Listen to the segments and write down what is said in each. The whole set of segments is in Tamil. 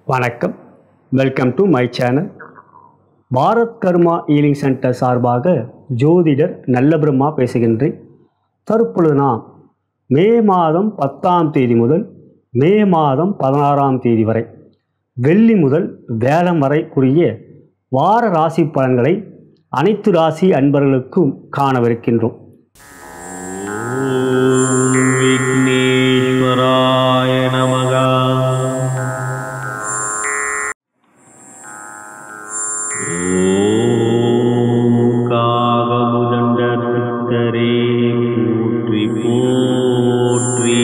வணக்கம் welcome to my channel Bharat Karma healing centre சார்பாக ஜோதிடர் நல்ல பிரம்மா பேசுகின்றேன் தற்பொழுது நாம் மே மாதம் பத்தாம் தேதி முதல் மே மாதம் பதினாறாம் தேதி வரை வெள்ளி முதல் வேலம் வரை கூறிய வார ராசி பலன்களை அனைத்து ராசி அன்பர்களுக்கும் காணவிருக்கின்றோம் विघ्नेश्वराय नमः ॐ कावमुदण्डधरे पोट्रि पोट्रि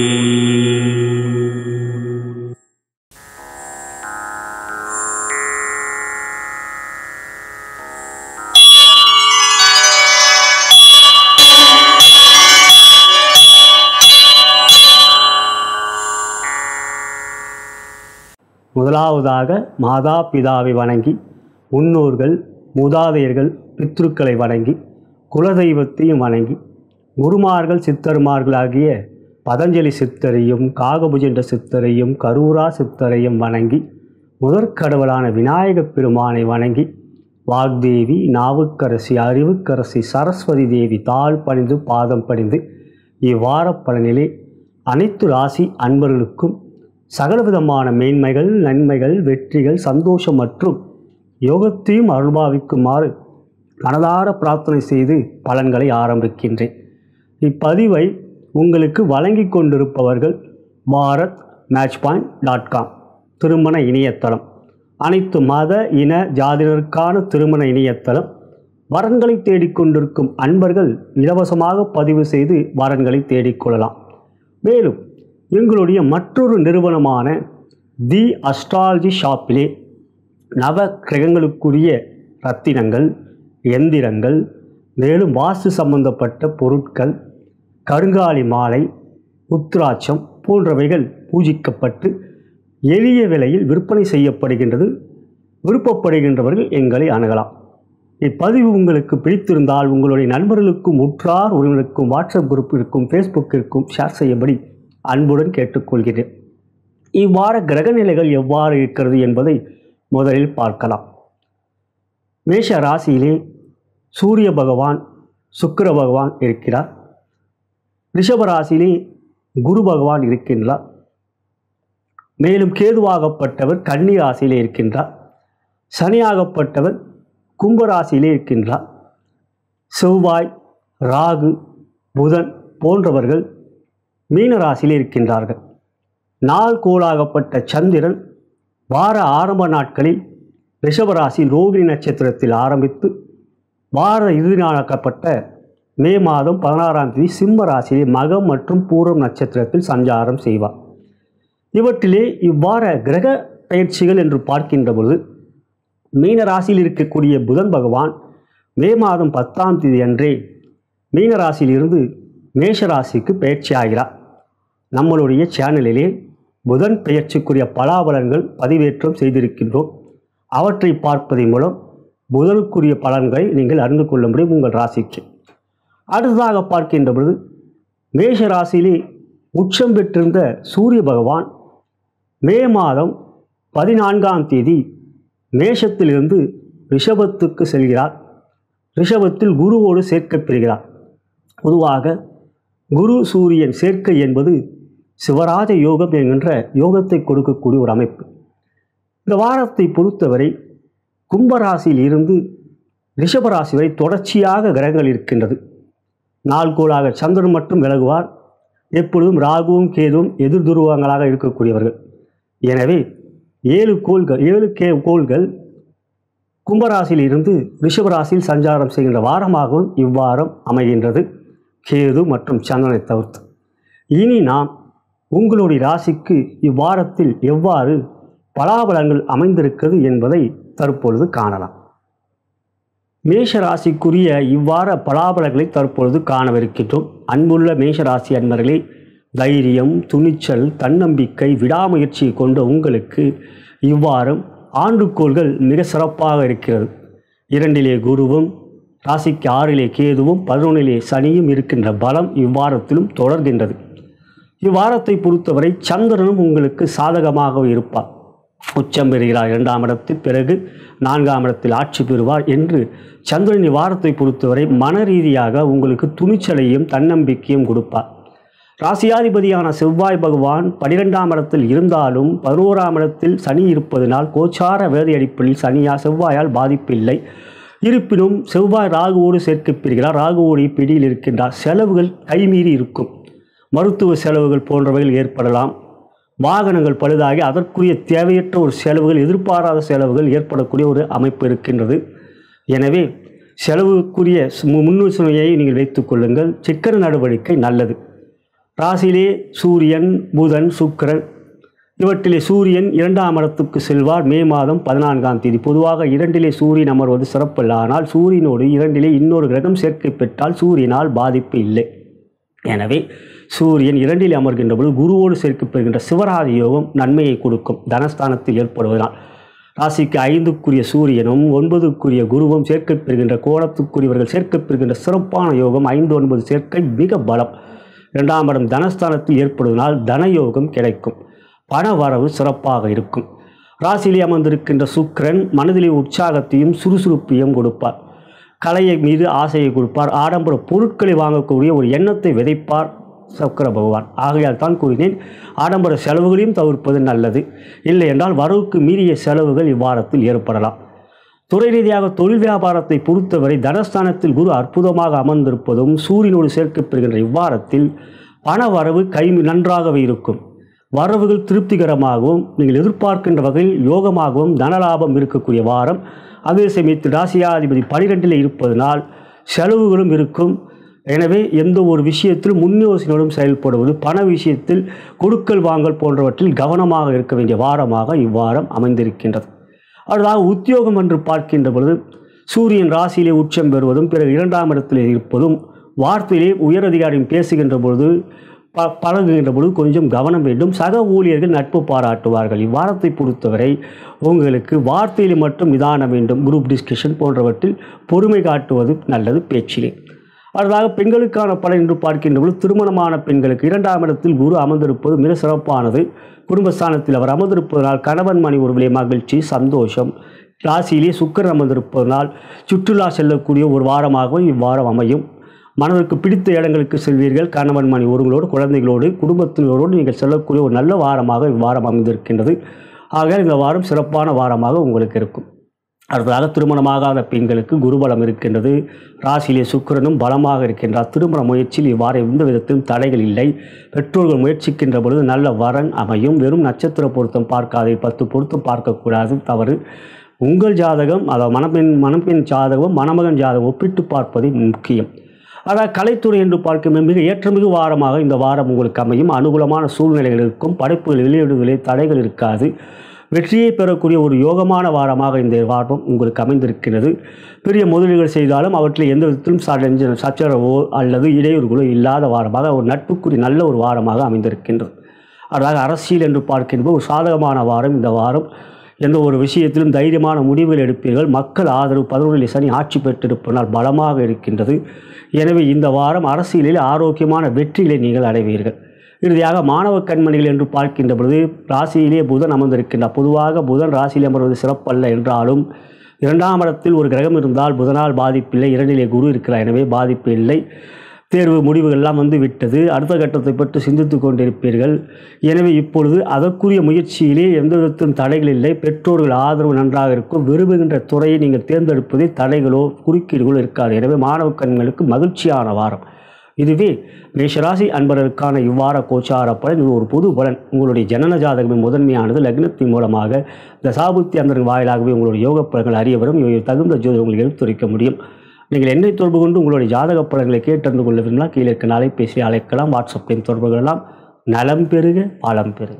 முதலாவதாக மாதா பிதாவை வணங்கி முன்னோர்கள் மூதாதையர்கள் பித்ருக்களை வணங்கி குலதெய்வத்தையும் வணங்கி குருமார்கள் சித்தர்மார்கள் ஆகிய பதஞ்சலி சித்தரையும் காகபுஜண்ட சித்தரையும் கரூரா சித்தரையும் வணங்கி முதற்கடவுளான விநாயகப் பெருமானை வணங்கி வாக்தேவி நாவுக்கரசி அறிவுக்கரசி சரஸ்வதி தேவி தாழ் பணிந்து பாதம் பணிந்து இவ்வாரப் பலனிலே அனைத்து ராசி அன்பர்களுக்கும் சகலவிதமான மேன்மைகள் நன்மைகள் வெற்றிகள் சந்தோஷம் மற்றும் யோகத்தையும் அருள்பாவிக்குமாறு மனதார பிரார்த்தனை செய்து பலன்களை ஆரம்பிக்கின்றேன் இப்பதிவை உங்களுக்கு வழங்கி கொண்டிருப்பவர்கள் Bharat match point dot com திருமண இணையதளம் அனைத்து மத இன ஜாதியினருக்கான திருமண இணையதளம் வரன்களை தேடிக்கொண்டிருக்கும் அன்பர்கள் இலவசமாக பதிவு செய்து வரன்களை தேடிக்கொள்ளலாம் மேலும் எங்களுடைய மற்றொரு நிறுவனமான தி அஸ்ட்ராலஜி ஷாப்பிலே நவ கிரகங்களுக்குரிய ரத்தினங்கள் எந்திரங்கள் மேலும் வாஸ்து சம்பந்தப்பட்ட பொருட்கள் கருங்காலி மாலை உத்ராட்சம் போன்றவைகள் பூஜிக்கப்பட்டு எளிய விலையில் விற்பனை செய்யப்படுகின்றது விருப்பப்படுகின்றவர்கள் எங்களை அணுகலாம் இப்பதிவு உங்களுக்கு பிடித்திருந்தால் உங்களுடைய நண்பர்களுக்கும் உற்றார் உறவினருக்கும் வாட்ஸ்அப் குரூப்பிற்கும் ஃபேஸ்புக்கிற்கும் ஷேர் செய்யும்படி அன்புடன் கேட்டுக்கொள்கிறேன் இவ்வாறு கிரகநிலைகள் எவ்வாறு இருக்கிறது என்பதை முதலில் பார்க்கலாம் மேஷ ராசியிலே சூரிய பகவான் சுக்கிர பகவான் இருக்கிறார் ரிஷப ராசியிலே குரு பகவான் இருக்கின்றார் மேலும் கேதுவாகப்பட்டவர் கன்னி ராசியிலே இருக்கின்றார் சனியாகப்பட்டவர் கும்பராசியிலே இருக்கின்றார் செவ்வாய் ராகு புதன் போன்றவர்கள் மீன ராசியிலே இருக்கின்றார்கள் நாள் கோளாகப்பட்ட சந்திரன் வார ஆரம்ப நாட்களில் ரிஷபராசி ரோகிணி நட்சத்திரத்தில் ஆரம்பித்து வார இறுதி நாளாக்கப்பட்ட மே மாதம் பதினாறாம் தேதி சிம்ம ராசியிலே மகம் மற்றும் பூரம் நட்சத்திரத்தில் சஞ்சாரம் செய்வார் இவற்றிலே இவ்வாற கிரக பயிற்சிகள் என்று பார்க்கின்ற பொழுது மீன ராசியில் இருக்கக்கூடிய புதன் பகவான் மே மாதம் பத்தாம் தேதி அன்றே மீன ராசியிலிருந்து மேஷ ராசிக்கு பயிற்சி ஆகிறார் நம்மளுடைய சேனலிலே புதன் பெயர்ச்சிக்குரிய பலாபலன்கள் பதிவேற்றம் செய்திருக்கின்றோம் அவற்றை பார்ப்பதன் மூலம் புதனுக்குரிய பலன்களை நீங்கள் அறிந்து கொள்ள முடியும் உங்கள் ராசிக்கு அடுத்ததாக பார்க்கின்ற பொழுது மேஷ ராசியிலே உச்சம் பெற்றிருந்த சூரிய பகவான் மே மாதம் பதினான்காம் தேதி மேஷத்திலிருந்து ரிஷபத்துக்கு செல்கிறார் ரிஷபத்தில் குருவோடு சேர்க்கப் பெறுகிறார் பொதுவாக குரு சூரியன் சேர்க்கை என்பது சிவராஜ யோகம் என்கின்ற யோகத்தை கொடுக்கக்கூடிய ஒரு அமைப்பு இந்த வாரத்தை பொறுத்தவரை கும்பராசியில் இருந்து ரிஷபராசி வரை தொடர்ச்சியாக கிரகங்கள் இருக்கின்றது நாள்கோளாக சந்திரன் மட்டும் விலகுவார் எப்பொழுதும் ராகுவும் கேதுவும் எதிர் துருவங்களாக இருக்கக்கூடியவர்கள் எனவே ஏழு கோள்கள் ஏழு கே கோள்கள் கும்பராசியில் இருந்து ரிஷபராசியில் சஞ்சாரம் செய்கின்ற வாரமாகவும் இவ்வாரம் அமைகின்றது கேது மற்றும் சந்திரனை தவிர்த்து இனி நாம் உங்களுடைய ராசிக்கு இவ்வாரத்தில் எவ்வாறு பலாபலங்கள் அமைந்திருக்கிறது என்பதை தற்பொழுது காணலாம் மேஷ ராசிக்குரிய இவ்வார பலாபலங்களை தற்பொழுது காணவிருக்கின்றோம் அன்புள்ள மேஷ ராசி அன்பர்களே தைரியம் துணிச்சல் தன்னம்பிக்கை விடாமுயற்சி கொண்ட உங்களுக்கு இவ்வாரம் ஆண்டுகோள்கள் மிக சிறப்பாக இருக்கிறது இரண்டிலே குருவும் ராசிக்கு ஆறிலே கேதுவும் பதினொன்றிலே சனியும் இருக்கின்ற பலம் இவ்வாரத்திலும் தொடர்கின்றது இவ்வாரத்தை பொறுத்தவரை சந்திரனும் உங்களுக்கு சாதகமாக இருப்பார் உச்சம் பெறுகிறார் இரண்டாம் இடத்தில் பிறகு நான்காம் இடத்தில் ஆட்சி பெறுவார் என்று சந்திரனின் வாரத்தை பொறுத்தவரை மன ரீதியாக உங்களுக்கு துணிச்சலையும் தன்னம்பிக்கையும் கொடுப்பார் ராசியாதிபதியான செவ்வாய் பகவான் பனிரெண்டாம் இடத்தில் இருந்தாலும் பதினோராம் இடத்தில் சனி இருப்பதனால் கோச்சார வேதி அடிப்படையில் சனியா செவ்வாயால் பாதிப்பில்லை இருப்பினும் செவ்வாய் ராகுவோடு சேர்க்கப் பெறுகிறார் ராகுவோடு பிடியில் இருக்கின்றார் செலவுகள் கைமீறி இருக்கும் மருத்துவ செலவுகள் போன்றவைகள் ஏற்படலாம் வாகனங்கள் பழுதாகி அதற்குரிய தேவையற்ற ஒரு செலவுகள் எதிர்பாராத செலவுகள் ஏற்படக்கூடிய ஒரு அமைப்பு இருக்கின்றது எனவே செலவுக்குரிய மு- முன்னுரிமையை நீங்கள் வைத்துக் கொள்ளுங்கள் சிக்கன நடவடிக்கை நல்லது ராசியிலே சூரியன் புதன் சுக்கிரன் இவற்றிலே சூரியன் இரண்டாம் இடத்துக்கு செல்வார் மே மாதம் பதினான்காம் தேதி பொதுவாக இரண்டிலே சூரியன் அமர்வது சிறப்பல்ல ஆனால் சூரியனோடு இரண்டிலே இன்னொரு கிரகம் சேர்க்கை பெற்றால் சூரியனால் பாதிப்பு இல்லை எனவே சூரியன் இரண்டில் அமர்கின்ற பொழுது குருவோடு சேர்க்கப்படுகின்ற சிவராதி யோகம் நன்மையை கொடுக்கும் தனஸ்தானத்தில் ஏற்படுவதனால் ராசிக்கு ஐந்துக்குரிய சூரியனும் ஒன்பதுக்குரிய குருவும் சேர்க்கப் பெறுகின்ற கோணத்துக்குரியவர்கள் சேர்க்கப் பெறுகின்ற சிறப்பான யோகம் ஐந்து ஒன்பது சேர்க்கை மிக பலம் இரண்டாம் இடம் தனஸ்தானத்தில் ஏற்படுவதனால் தனயோகம் கிடைக்கும் பண வரவு சிறப்பாக இருக்கும் ராசியிலே அமர்ந்திருக்கின்ற சுக்கிரன் மனதிலே உற்சாகத்தையும் சுறுசுறுப்பையும் கொடுப்பார் கலையை மீது ஆசையை கொடுப்பார் ஆடம்பர பொருட்களை வாங்கக்கூடிய ஒரு எண்ணத்தை விதைப்பார் சக்கர பகவான் ஆகையால் தான் கூறினேன் ஆடம்பர செலவுகளையும் தவிர்ப்பது நல்லது இல்லை என்றால் வரவுக்கு மீறிய செலவுகள் இவ்வாரத்தில் ஏற்படலாம் துறை ரீதியாக தொழில் வியாபாரத்தை பொறுத்தவரை தனஸ்தானத்தில் குரு அற்புதமாக அமர்ந்திருப்பதும் சூரியனோடு சேர்க்கப்படுகின்ற இவ்வாரத்தில் பண வரவு கை நன்றாகவே இருக்கும் வரவுகள் திருப்திகரமாகவும் நீங்கள் எதிர்பார்க்கின்ற வகையில் யோகமாகவும் தனலாபம் இருக்கக்கூடிய வாரம் அதே சமயத்தில் ராசியாதிபதி பனிரெண்டில் இருப்பதனால் செலவுகளும் இருக்கும் எனவே எந்த ஒரு விஷயத்திலும் முன்யோசனையோடும் செயல்படுவது பண விஷயத்தில் கொடுக்கல் வாங்கல் போன்றவற்றில் கவனமாக இருக்க வேண்டிய வாரமாக இவ்வாரம் அமைந்திருக்கின்றது அடுத்ததாக உத்தியோகம் என்று பார்க்கின்ற பொழுது சூரியன் ராசியிலே உச்சம் பெறுவதும் பிறகு இரண்டாம் இடத்திலே இருப்பதும் வார்த்தையிலே உயரதிகாரியும் பேசுகின்ற பொழுது ப பழகுகின்ற பொழுது கொஞ்சம் கவனம் வேண்டும் சக ஊழியர்கள் நட்பு பாராட்டுவார்கள் இவ்வாரத்தை பொறுத்தவரை உங்களுக்கு வார்த்தையில் மட்டும் நிதானம் வேண்டும் குரூப் டிஸ்கஷன் போன்றவற்றில் பொறுமை காட்டுவது நல்லது பேச்சிலே அடுத்ததாக பெண்களுக்கான பலன் என்று பார்க்கின்ற பொழுது திருமணமான பெண்களுக்கு இரண்டாம் இடத்தில் குரு அமர்ந்திருப்பது மிக சிறப்பானது குடும்பஸ்தானத்தில் அவர் அமர்ந்திருப்பதனால் கணவன் மணி உறவிலே மகிழ்ச்சி சந்தோஷம் ராசியிலே சுக்கரன் அமர்ந்திருப்பதனால் சுற்றுலா செல்லக்கூடிய ஒரு வாரமாகவும் இவ்வாரம் அமையும் மனதிற்கு பிடித்த இடங்களுக்கு செல்வீர்கள் கணவன் மணி ஒருங்களோடு குழந்தைகளோடு குடும்பத்தினரோடு நீங்கள் செல்லக்கூடிய ஒரு நல்ல வாரமாக இவ்வாரம் அமைந்திருக்கின்றது ஆகையால் இந்த வாரம் சிறப்பான வாரமாக உங்களுக்கு இருக்கும் அடுத்ததாக திருமணமாகாத பெண்களுக்கு குருபலம் இருக்கின்றது ராசியிலே சுக்கிரனும் பலமாக இருக்கின்றார் திருமண முயற்சியில் இவ்வாறு எந்த விதத்திலும் தடைகள் இல்லை பெற்றோர்கள் முயற்சிக்கின்ற பொழுது நல்ல வரன் அமையும் வெறும் நட்சத்திர பொருத்தம் பார்க்காதே பத்து பொருத்தம் பார்க்கக்கூடாது தவறு உங்கள் ஜாதகம் அதாவது மணப்பெண் மணப்பெண் ஜாதகம் மணமகன் ஜாதகம் ஒப்பிட்டு பார்ப்பது முக்கியம் அதாவது கலைத்துறை என்று பார்க்கும் மிக ஏற்றமிகு வாரமாக இந்த வாரம் உங்களுக்கு அமையும் அனுகூலமான சூழ்நிலைகள் இருக்கும் படைப்புகள் வெளியீடுகளில் தடைகள் இருக்காது வெற்றியை பெறக்கூடிய ஒரு யோகமான வாரமாக இந்த வாரம் உங்களுக்கு அமைந்திருக்கிறது பெரிய முதலீடுகள் செய்தாலும் அவற்றில் எந்த விதத்திலும் சடஞ்ச- சச்சரவோ அல்லது இடையூறுகளோ இல்லாத வாரமாக ஒரு நட்புக்குரிய நல்ல ஒரு வாரமாக அமைந்திருக்கின்றது அதாவது அரசியல் என்று பார்க்கின்ற ஒரு சாதகமான வாரம் இந்த வாரம் எந்த ஒரு விஷயத்திலும் தைரியமான முடிவுகள் எடுப்பீர்கள் மக்கள் ஆதரவு பதினொன்றில் சனி ஆட்சி பெற்றிருப்பதனால் பலமாக இருக்கின்றது எனவே இந்த வாரம் அரசியலில் ஆரோக்கியமான வெற்றிகளை நீங்கள் அடைவீர்கள் இறுதியாக மாணவ கண்மணிகள் என்று பார்க்கின்ற பொழுது ராசியிலே புதன் அமர்ந்திருக்கின்றார் பொதுவாக புதன் ராசியில் அமர்வது சிறப்பல்ல என்றாலும் இரண்டாம் இடத்தில் ஒரு கிரகம் இருந்தால் புதனால் பாதிப்பில்லை இரண்டிலே குரு இருக்கிறார் எனவே பாதிப்பு இல்லை தேர்வு முடிவுகள்லாம் வந்து விட்டது அடுத்த கட்டத்தை பற்றி சிந்தித்து கொண்டிருப்பீர்கள் எனவே இப்பொழுது அதற்குரிய முயற்சியிலே எந்த விதத்திலும் தடைகள் இல்லை பெற்றோர்கள் ஆதரவு நன்றாக இருக்கும் விரும்புகின்ற துறையை நீங்கள் தேர்ந்தெடுப்பதில் தடைகளோ குறுக்கீடுகளோ இருக்காது எனவே மாணவ கண்களுக்கு மகிழ்ச்சியான வாரம் இதுவே மேஷராசி அன்பர்களுக்கான இவ்வார கோச்சார பலன் இது ஒரு பொது பலன் உங்களுடைய ஜனன ஜாதகமே முதன்மையானது லக்னத்தின் மூலமாக தசாபுத்தி அந்தரின் வாயிலாகவே உங்களுடைய யோக பலன்கள் அறிய வரும் இவை தகுந்த ஜோதி உங்களுக்கு எடுத்துரைக்க முடியும் நீங்கள் என்னை தொடர்பு கொண்டு உங்களுடைய ஜாதக பலன்களை கேட்டறிந்து கொள்ள விரும்பினால் கீழே இருக்க அலைபேசி அழைக்கலாம் வாட்ஸ்அப்பில் தொடர்பு கொள்ளலாம் நலம் பெருக பலம் பெருக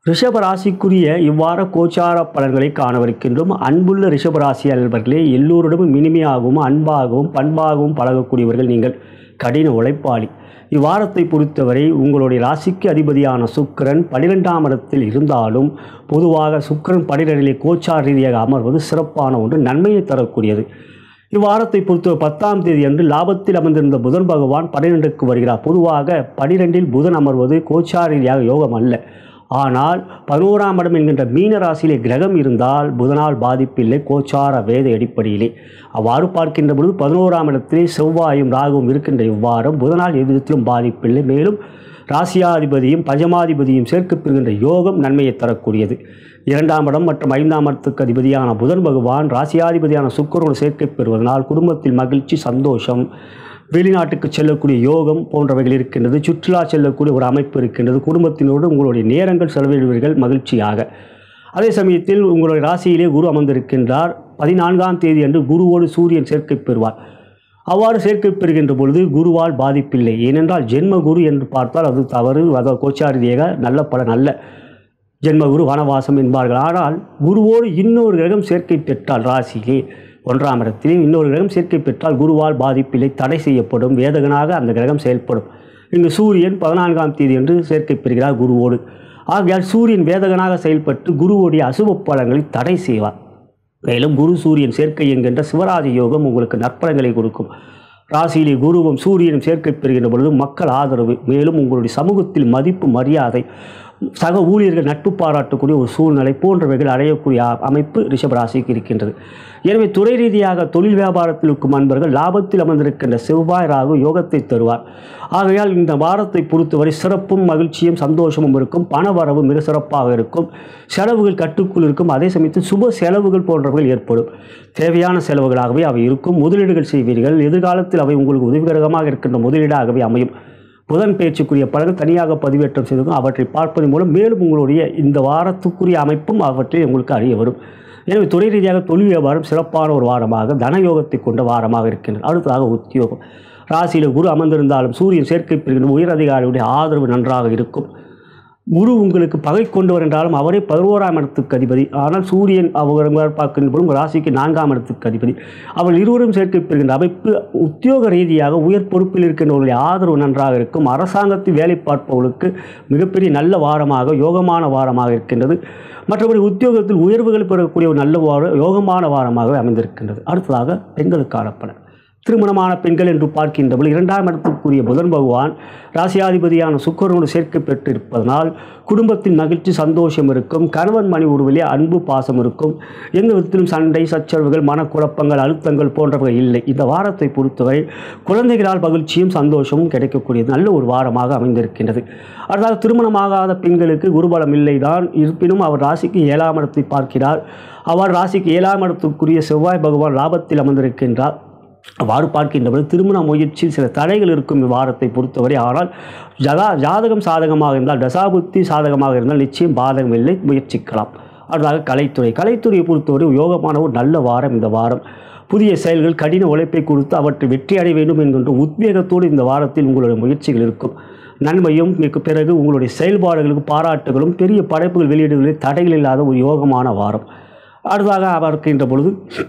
ரிஷப ராசிக்குரிய இவ்வார கோச்சார பலன்களை காணவிருக்கின்றோம் அன்புள்ள ரிஷப ராசி அன்பர்களே எல்லோரிடமும் இனிமையாகவும் அன்பாகவும் பண்பாகவும் பழகக்கூடியவர்கள் நீங்கள் கடின உழைப்பாளி இவ்வாரத்தை பொறுத்தவரை உங்களுடைய ராசிக்கு அதிபதியான சுக்கிரன் பனிரெண்டாம் இடத்தில் இருந்தாலும் பொதுவாக சுக்கிரன் பனிரெண்டிலே கோச்சார ரீதியாக அமர்வது சிறப்பான ஒன்று நன்மையை தரக்கூடியது இவ்வாரத்தை பொறுத்தவரை பத்தாம் தேதி அன்று லாபத்தில் அமர்ந்திருந்த புதன் பகவான் பன்னிரெண்டுக்கு வருகிறார் பொதுவாக பனிரெண்டில் புதன் அமர்வது கோச்சார ரீதியாக யோகம் அல்ல ஆனால் பதினோராம் இடம் என்கின்ற மீன ராசியிலே கிரகம் இருந்தால் புதனால் பாதிப்பில்லை கோச்சார வேத அடிப்படையிலே அவ்வாறு பார்க்கின்ற பொழுது பதினோராம் இடத்திலே செவ்வாயும் ராகுவும் இருக்கின்ற இவ்வாரம் புதனால் எவ்விதத்திலும் பாதிப்பில்லை மேலும் ராசியாதிபதியும் பஞ்சமாதிபதியும் சேர்க்கப்பெறுகின்ற யோகம் நன்மையை தரக்கூடியது இரண்டாம் இடம் மற்றும் ஐந்தாம் இடத்துக்கு அதிபதியான புதன் பகவான் ராசியாதிபதியான சுக்கரோடு சேர்க்கை பெறுவதனால் குடும்பத்தில் மகிழ்ச்சி சந்தோஷம் வெளிநாட்டுக்கு செல்லக்கூடிய யோகம் போன்றவைகள் இருக்கின்றது சுற்றுலா செல்லக்கூடிய ஒரு அமைப்பு இருக்கின்றது குடும்பத்தினோடு உங்களுடைய நேரங்கள் செலவிடுவீர்கள் மகிழ்ச்சியாக அதே சமயத்தில் உங்களுடைய ராசியிலே குரு அமர்ந்திருக்கின்றார் பதினான்காம் தேதி அன்று குருவோடு சூரியன் சேர்க்கை பெறுவார் அவ்வாறு சேர்க்கை பெறுகின்ற பொழுது குருவால் பாதிப்பில்லை ஏனென்றால் ஜென்ம குரு என்று பார்த்தால் அது தவறு அதாவது கோச்சாரதியாக நல்ல பலன் அல்ல ஜென்மகுரு வனவாசம் என்பார்கள் ஆனால் குருவோடு இன்னொரு கிரகம் சேர்க்கை பெற்றால் ராசியிலே ஒன்றாம் இடத்திலே இன்னொரு கிரகம் சேர்க்கை பெற்றால் குருவால் பாதிப்பில்லை தடை செய்யப்படும் வேதகனாக அந்த கிரகம் செயல்படும் இங்கு சூரியன் பதினான்காம் தேதி என்று சேர்க்கை பெறுகிறார் குருவோடு ஆகையால் சூரியன் வேதகனாக செயல்பட்டு குருவோடைய அசுப பலன்களை தடை செய்வார் மேலும் குரு சூரியன் சேர்க்கை என்கின்ற சிவராஜ யோகம் உங்களுக்கு நற்பலங்களை கொடுக்கும் ராசியிலே குருவும் சூரியனும் சேர்க்கை பெறுகின்ற பொழுது மக்கள் ஆதரவு மேலும் உங்களுடைய சமூகத்தில் மதிப்பு மரியாதை சக ஊழியர்கள் நட்பு பாராட்டக்கூடிய ஒரு சூழ்நிலை போன்றவைகள் அடையக்கூடிய அ- அமைப்பு ரிஷபராசிக்கு இருக்கின்றது எனவே துறை ரீதியாக தொழில் வியாபாரத்தில் இருக்கும் அன்பர்கள் லாபத்தில் அமர்ந்திருக்கின்ற செவ்வாய் ராகு யோகத்தை தருவார் ஆகையால் இந்த வாரத்தை பொறுத்தவரை சிறப்பும் மகிழ்ச்சியும் சந்தோஷமும் இருக்கும் பண வரவு மிக சிறப்பாக இருக்கும் செலவுகள் கட்டுக்குள் இருக்கும் அதே சமயத்தில் சுப செலவுகள் போன்றவைகள் ஏற்படும் தேவையான செலவுகளாகவே அவை இருக்கும் முதலீடுகள் செய்வீர்கள் எதிர்காலத்தில் அவை உங்களுக்கு உதவிகரமாக இருக்கின்ற முதலீடாகவே அமையும் புதன் பேச்சுக்குரிய பலன்கள் தனியாக பதிவேற்றம் செய்திருக்கும் அவற்றை பார்ப்பதன் மூலம் மேலும் உங்களுடைய இந்த வாரத்துக்குரிய அமைப்பும் அவற்றை உங்களுக்கு அறிய வரும் எனவே துறை ரீதியாக தொழில் வியாபாரம் சிறப்பான ஒரு வாரமாக தனயோகத்தை கொண்ட வாரமாக இருக்கின்றது அடுத்ததாக உத்தியோகம் ராசியில் குரு அமர்ந்திருந்தாலும் சூரியன் சேர்க்கை பெறுகின்ற உயர் அதிகாரியுடைய ஆதரவு நன்றாக இருக்கும் குரு உங்களுக்கு பகை கொண்டவர் என்றாலும் அவரே பதினோராம் இடத்துக்கு அதிபதி ஆனால் சூரியன் அவர் பார்க்கின்ற பொழுது உங்கள் ராசிக்கு நான்காம் இடத்துக்கு அதிபதி அவர்கள் இருவரும் சேர்க்கை பெறுகின்ற அமைப்பு உத்தியோக ரீதியாக உயர் பொறுப்பில் இருக்கின்றவர்களுடைய ஆதரவு நன்றாக இருக்கும் அரசாங்கத்தில் வேலை பார்ப்பவர்களுக்கு மிகப்பெரிய நல்ல வாரமாக யோகமான வாரமாக இருக்கின்றது மற்றபடி உத்தியோகத்தில் உயர்வுகள் பெறக்கூடிய ஒரு நல்ல வார யோகமான வாரமாக அமைந்திருக்கின்றது அடுத்ததாக பெண்களுக்கான பலன் திருமணமான பெண்கள் என்று பார்க்கின்றபோது இரண்டாம் இடத்துக்குரிய புதன் பகவான் ராசியாதிபதியான சுக்கரனோடு சேர்க்கை பெற்றிருப்பதனால் குடும்பத்தில் மகிழ்ச்சி சந்தோஷம் இருக்கும் கணவன் மணி உருவிலே அன்பு பாசம் இருக்கும் எந்த விதத்திலும் சண்டை சச்சரவுகள் மனக்குழப்பங்கள் அழுத்தங்கள் போன்றவை இல்லை இந்த வாரத்தை பொறுத்தவரை குழந்தைகளால் மகிழ்ச்சியும் சந்தோஷமும் கிடைக்கக்கூடியது நல்ல ஒரு வாரமாக அமைந்திருக்கின்றது அதாவது திருமணமாகாத பெண்களுக்கு குருபலம் இல்லைதான் இருப்பினும் அவர் ராசிக்கு ஏழாம் இடத்தை பார்க்கிறார் அவர் ராசிக்கு ஏழாம் இடத்துக்குரிய செவ்வாய் பகவான் லாபத்தில் அமர்ந்திருக்கின்றார் அவ்வாறு பார்க்கின்றபோது திருமண முயற்சியில் சில தடைகள் இருக்கும் இவ்வாரத்தை பொறுத்தவரை ஆனால் ஜதா ஜாதகம் சாதகமாக இருந்தால் தசாபுத்தி சாதகமாக இருந்தால் நிச்சயம் பாதகம் இல்லை முயற்சிக்கலாம் அடுத்ததாக கலைத்துறை கலைத்துறையை பொறுத்தவரை யோகமான ஒரு நல்ல வாரம் இந்த வாரம் புதிய செயல்கள் கடின உழைப்பை கொடுத்து அவற்றை வெற்றி அடைய வேண்டும் என்கின்ற உத்வேகத்தோடு இந்த வாரத்தில் உங்களுடைய முயற்சிகள் இருக்கும் நன்மையும் மிக பிறகு உங்களுடைய செயல்பாடுகளுக்கு பாராட்டுகளும் பெரிய படைப்புகள் வெளியீடுகளில் தடைகள் இல்லாத ஒரு யோகமான வாரம் அடுத்ததாக பார்க்கின்ற பொழுது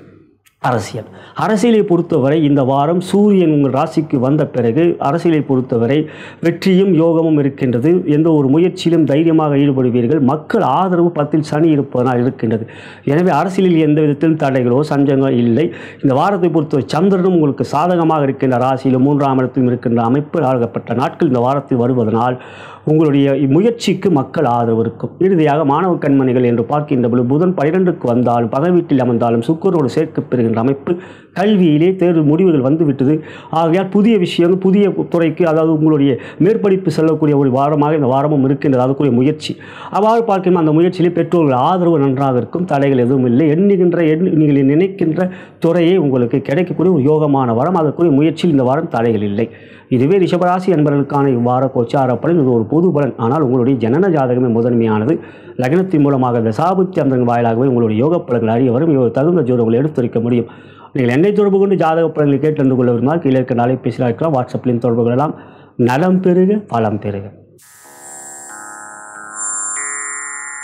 அரசியல் அரசியலை பொறுத்தவரை இந்த வாரம் சூரியன் உங்கள் ராசிக்கு வந்த பிறகு அரசியலை பொறுத்தவரை வெற்றியும் யோகமும் இருக்கின்றது எந்த ஒரு முயற்சியிலும் தைரியமாக ஈடுபடுவீர்கள் மக்கள் ஆதரவு பத்தில் சனி இருப்பதனால் இருக்கின்றது எனவே அரசியலில் எந்த விதத்திலும் தடைகளோ சஞ்சங்களோ இல்லை இந்த வாரத்தை பொறுத்தவரை சந்திரனும் உங்களுக்கு சாதகமாக இருக்கின்ற ராசியிலும் மூன்றாம் இடத்திலும் இருக்கின்ற அமைப்பு ஆகப்பட்ட நாட்கள் இந்த வாரத்தில் வருவதனால் உங்களுடைய முயற்சிக்கு மக்கள் ஆதரவு இருக்கும் இறுதியாக மாணவ கண்மணிகள் என்று பார்க்கின்ற பொழுது புதன் பனிரெண்டுக்கு வந்தாலும் பகை வீட்டில் அமர்ந்தாலும் சுக்கரோடு சேர்க்கப் பெறுகின்ற அமைப்பு கல்வியிலே தேர்வு முடிவுகள் வந்துவிட்டது ஆகையால் புதிய விஷயங்கள் புதிய துறைக்கு அதாவது உங்களுடைய மேற்படிப்பு செல்லக்கூடிய ஒரு வாரமாக இந்த வாரமும் இருக்கின்றது அதுக்குரிய முயற்சி அவ்வாறு பார்க்கணும் அந்த முயற்சியிலே பெற்றோர்கள் ஆதரவு நன்றாக இருக்கும் தடைகள் எதுவும் இல்லை எண்ணுகின்ற எண்ணு நீங்கள் நினைக்கின்ற துறையே உங்களுக்கு கிடைக்கக்கூடிய ஒரு யோகமான வாரம் அதற்குரிய முயற்சியில் இந்த வாரம் தடைகள் இல்லை இதுவே ரிஷபராசி என்பவர்களுக்கான இவ்வார கோச்சார பலன் இது ஒரு பொது பலன் ஆனால் உங்களுடைய ஜனன ஜாதகமே முதன்மையானது லக்னத்தின் மூலமாக தசாபுத்தி அந்தங்கள் வாயிலாகவே உங்களுடைய யோக பலன்கள் அறிய வரும் இவ்வளவு தகுந்த ஜோதங்களை எடுத்துரைக்க முடியும் நீங்கள் என்னை தொடர்பு கொண்டு ஜாதக பலன்களை கேட்டு அறிந்து கொள்ள விரும்பினால் கீழே இருக்க அலைபேசியில் இருக்கலாம் வாட்ஸ்அப்லையும் தொடர்பு கொள்ளலாம் நலம் பெறுக பலம் பெறுக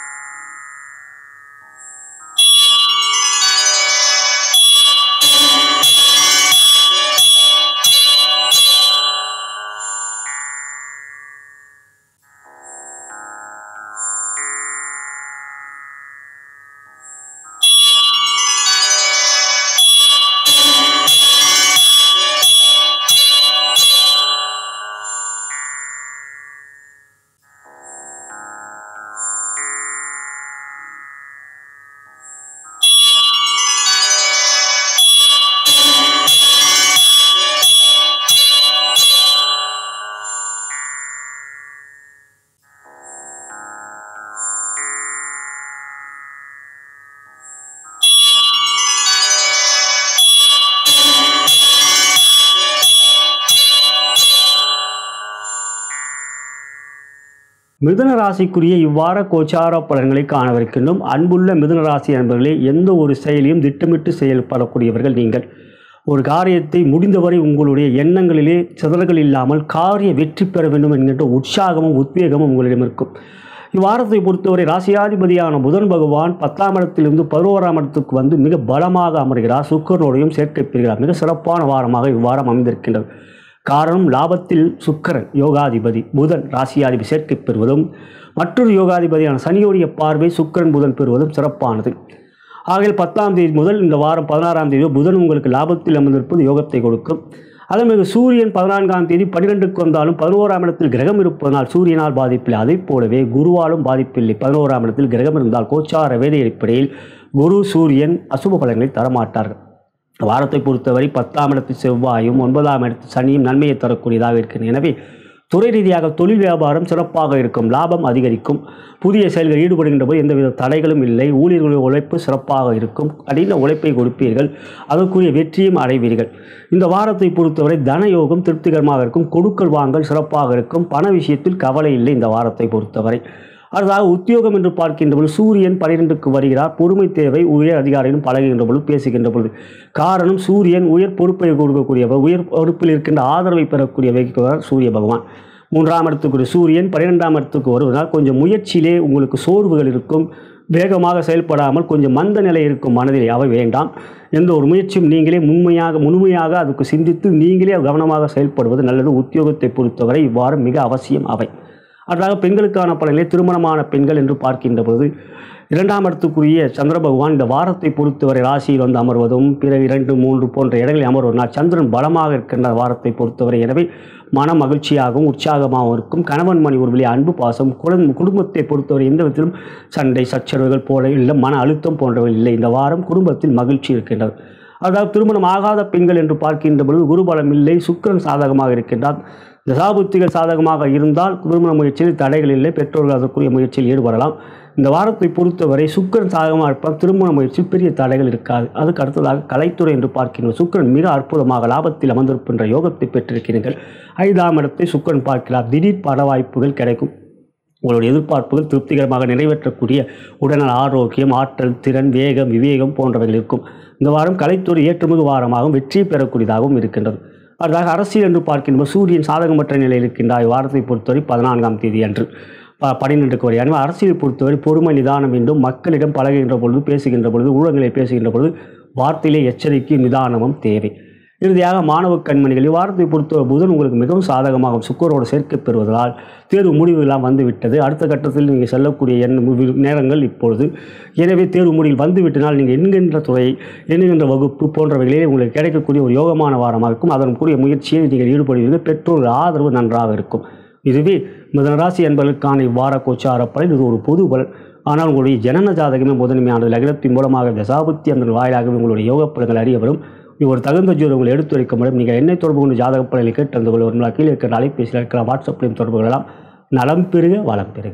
மிதுன ராசிக்குரிய இவ்வார கோச்சார பலன்களை காணவிருக்கின்றோம் அன்புள்ள மிதுன ராசி அன்பர்களே எந்த ஒரு செயலையும் திட்டமிட்டு செயல்படக்கூடியவர்கள் நீங்கள் ஒரு காரியத்தை முடிந்தவரை உங்களுடைய எண்ணங்களிலே சிதறல்கள் இல்லாமல் காரிய வெற்றி பெற வேண்டும் என்கின்ற உற்சாகமும் உத்வேகமும் உங்களிடம் இருக்கும் இவ்வாரத்தை பொறுத்தவரை ராசியாதிபதியான புதன் பகவான் பத்தாம் இடத்திலிருந்து பதினோராம் இடத்துக்கு வந்து மிக பலமாக அமர்கிறார் சுக்கரனோடையும் சேர்க்கை பெறுகிறார் மிக சிறப்பான வாரமாக இவ்வாரம் அமைந்திருக்கின்றது காரணம் லாபத்தில் சுக்கரன் யோகாதிபதி புதன் ராசியாதிபதி சேர்க்கை பெறுவதும் மற்றொரு யோகாதிபதியான சனியோடைய பார்வை சுக்கரன் புதன் பெறுவதும் சிறப்பானது ஆகையில் பத்தாம் தேதி முதல் இந்த வாரம் பதினாறாம் தேதி புதன் உங்களுக்கு லாபத்தில் அமர்ந்திருப்பது யோகத்தை கொடுக்கும் அதே மாதிரி சூரியன் பதினான்காம் தேதி பன்னிரெண்டுக்கு வந்தாலும் பதினோராம் இடத்தில் கிரகம் இருப்பதனால் சூரியனால் பாதிப்பில்லை அதைப் போலவே குருவாலும் பாதிப்பில்லை பதினோராம் இடத்தில் கிரகம் இருந்தால் கோச்சார வேத அடிப்படையில் குரு சூரியன் அசுப பலன்களை தரமாட்டார்கள் வாரத்தை பொறுத்தவரை பத்தாம் இடத்து செவ்வாயும் ஒன்பதாம் இடத்து சனியும் நன்மையை தரக்கூடியதாக இருக்கிறது எனவே துறை ரீதியாக தொழில் வியாபாரம் சிறப்பாக இருக்கும் லாபம் அதிகரிக்கும் புதிய செயல்கள் ஈடுபடுகின்ற போது எந்தவித தடைகளும் இல்லை ஊழியர்களுடைய உழைப்பு சிறப்பாக இருக்கும் கடின உழைப்பை கொடுப்பீர்கள் அதற்குரிய வெற்றியும் அடைவீர்கள் இந்த வாரத்தை பொறுத்தவரை தனயோகம் திருப்திகரமாக இருக்கும் கொடுக்கல் வாங்கல் சிறப்பாக இருக்கும் பண விஷயத்தில் கவலை இல்லை இந்த வாரத்தை பொறுத்தவரை அடுத்ததாக உத்தியோகம் என்று பார்க்கின்ற பொழுது சூரியன் பனிரெண்டுக்கு வருகிறார் பொறுமை தேவை உயர் அதிகாரிகளும் பழகுகின்ற பொழுது பேசுகின்ற பொழுது காரணம் சூரியன் உயர் பொறுப்பை கொடுக்கக்கூடியவர் உயர் பொறுப்பில் இருக்கின்ற ஆதரவை பெறக்கூடிய வைக்கிறவர் சூரிய பகவான் மூன்றாம் இடத்துக்குரிய சூரியன் பன்னிரெண்டாம் இடத்துக்கு வருவதால் கொஞ்சம் முயற்சியிலே உங்களுக்கு சோர்வுகள் இருக்கும் வேகமாக செயல்படாமல் கொஞ்சம் மந்த நிலை இருக்கும் மனதிலே அவை வேண்டாம் எந்த ஒரு முயற்சியும் நீங்களே முன்மையாக முழுமையாக அதுக்கு சிந்தித்து நீங்களே கவனமாக செயல்படுவது நல்லது உத்தியோகத்தை பொறுத்தவரை இவ்வாறு மிக அவசியம் அவை அடுத்ததாக பெண்களுக்கான பலனிலே திருமணமான பெண்கள் என்று பார்க்கின்ற பொழுது இரண்டாம் இடத்துக்குரிய சந்திர பகவான் இந்த வாரத்தை பொறுத்தவரை ராசியில் வந்து அமர்வதும் பிறகு இரண்டு மூன்று போன்ற இடங்களில் அமர்வதுனால் சந்திரன் பலமாக இருக்கின்ற வாரத்தை பொறுத்தவரை எனவே மன மகிழ்ச்சியாகவும் உற்சாகமாகவும் இருக்கும் கணவன் மணி ஒரு அன்பு பாசம் குடும்ப குடும்பத்தை பொறுத்தவரை எந்த விதத்திலும் சண்டை சச்சரவுகள் போல இல்லை மன அழுத்தம் போன்றவை இல்லை இந்த வாரம் குடும்பத்தில் மகிழ்ச்சி இருக்கின்றது அதாவது திருமணம் ஆகாத பெண்கள் என்று பார்க்கின்ற பொழுது குருபலம் இல்லை சுக்கிரன் சாதகமாக இருக்கின்றார் தசாபுத்திகள் சாதகமாக இருந்தால் திருமண முயற்சியில் தடைகள் இல்லை பெற்றோர்கள் அதற்குரிய முயற்சியில் ஈடுபடலாம் இந்த வாரத்தை பொறுத்தவரை சுக்கிரன் சாதகமாக இருப்பால் திருமண முயற்சியில் பெரிய தடைகள் இருக்காது அதுக்கு அடுத்ததாக கலைத்துறை என்று பார்க்கின்றோம் சுக்கிரன் மிக அற்புதமாக லாபத்தில் அமர்ந்திருக்கின்ற யோகத்தை பெற்றிருக்கிறீர்கள் ஐந்தாம் இடத்தை சுக்கிரன் பார்க்கிறார் திடீர் பட வாய்ப்புகள் கிடைக்கும் உங்களுடைய எதிர்பார்ப்புகள் திருப்திகரமாக நிறைவேற்றக்கூடிய உடல்நல ஆரோக்கியம் ஆற்றல் திறன் வேகம் விவேகம் போன்றவைகள் இருக்கும் இந்த வாரம் கலைத்துறை ஏற்றுமிகு வாரமாகவும் வெற்றி பெறக்கூடியதாகவும் இருக்கின்றது அடுத்ததாக அரசியல் என்று பார்க்கின்ற சூரியன் சாதகமற்ற நிலையில் இருக்கின்றார் வாரத்தை பொறுத்தவரை பதினான்காம் தேதி அன்று ப- பன்னிரெண்டுக்கு வரை எனவே அரசியலை பொறுத்தவரை பொறுமை நிதானம் என்றும் மக்களிடம் பழகுகின்ற பொழுது பேசுகின்ற பொழுது ஊழல்களை பேசுகின்ற பொழுது வார்த்தையிலே எச்சரிக்கை நிதானமும் தேவை இறுதியாக மாணவ கண்மணிகள் இவ்வாரத்தை பொறுத்தவரை புதன் உங்களுக்கு மிகவும் சாதகமாகும் சுக்கரோடு சேர்க்கை பெறுவதால் தேர்வு முடிவுகளாம் வந்துவிட்டது அடுத்த கட்டத்தில் நீங்கள் செல்லக்கூடிய எண்ண மு- நேரங்கள் இப்பொழுது எனவே தேர்வு முடிவில் வந்துவிட்டனால் நீங்கள் எண்கின்ற துறை எண்ணுகின்ற வகுப்பு போன்றவைகளே உங்களுக்கு கிடைக்கக்கூடிய ஒரு யோகமான வாரமாக இருக்கும் அதற்குரிய முயற்சியில் நீங்கள் ஈடுபடுவீர்கள் பெற்றோர்கள் ஆதரவு நன்றாக இருக்கும் இதுவே மிதனராசி என்பதற்கான இவ்வார கோச்சார பலன் இது ஒரு பொது பலன் ஆனால் உங்களுடைய ஜனன ஜாதகமே முதன்மையானது லக்னத்தின் மூலமாக தசாபுத்தி அந்த வாயிலாகவே உங்களுடைய யோக பலன்கள் அறிய வரும் இது ஒரு தகுந்த ஜோதி உங்களை எடுத்துரைக்க முடியும் நீங்கள் என்னை தொடர்பு கொண்டு ஜாதக பலனை கேட்டு அந்த கொள்ள கீழே இருக்கிற அலைபேசியில் இருக்கிற வாட்ஸ்அப்லையும் தொடர்பு கொள்ளலாம் நலம் பெறுக வளம் பெறுக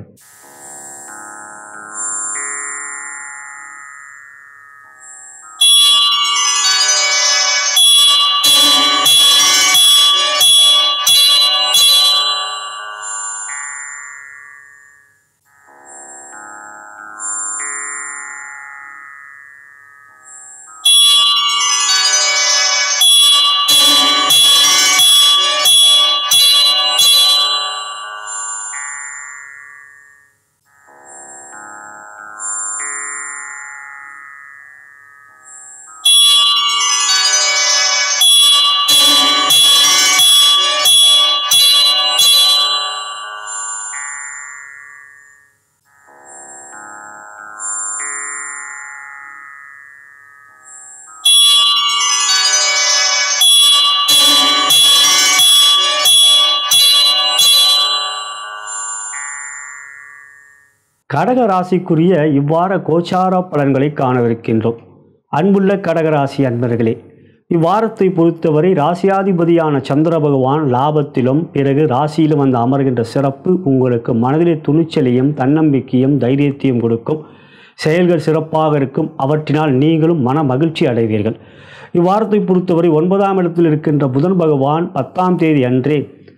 கடக ராசிக்குரிய இவ்வார கோச்சார பலன்களை காணவிருக்கின்றோம் அன்புள்ள கடக ராசி அன்பர்களே இவ்வாரத்தை பொறுத்தவரை ராசியாதிபதியான சந்திர பகவான் லாபத்திலும் பிறகு ராசியிலும் வந்து அமர்கின்ற சிறப்பு உங்களுக்கு மனதிலே துணிச்சலையும் தன்னம்பிக்கையும் தைரியத்தையும் கொடுக்கும் செயல்கள் சிறப்பாக இருக்கும் அவற்றினால் நீங்களும் மன மகிழ்ச்சி அடைவீர்கள் இவ்வாரத்தை பொறுத்தவரை ஒன்பதாம் இடத்தில் இருக்கின்ற புதன் பகவான் பத்தாம் தேதி அன்றே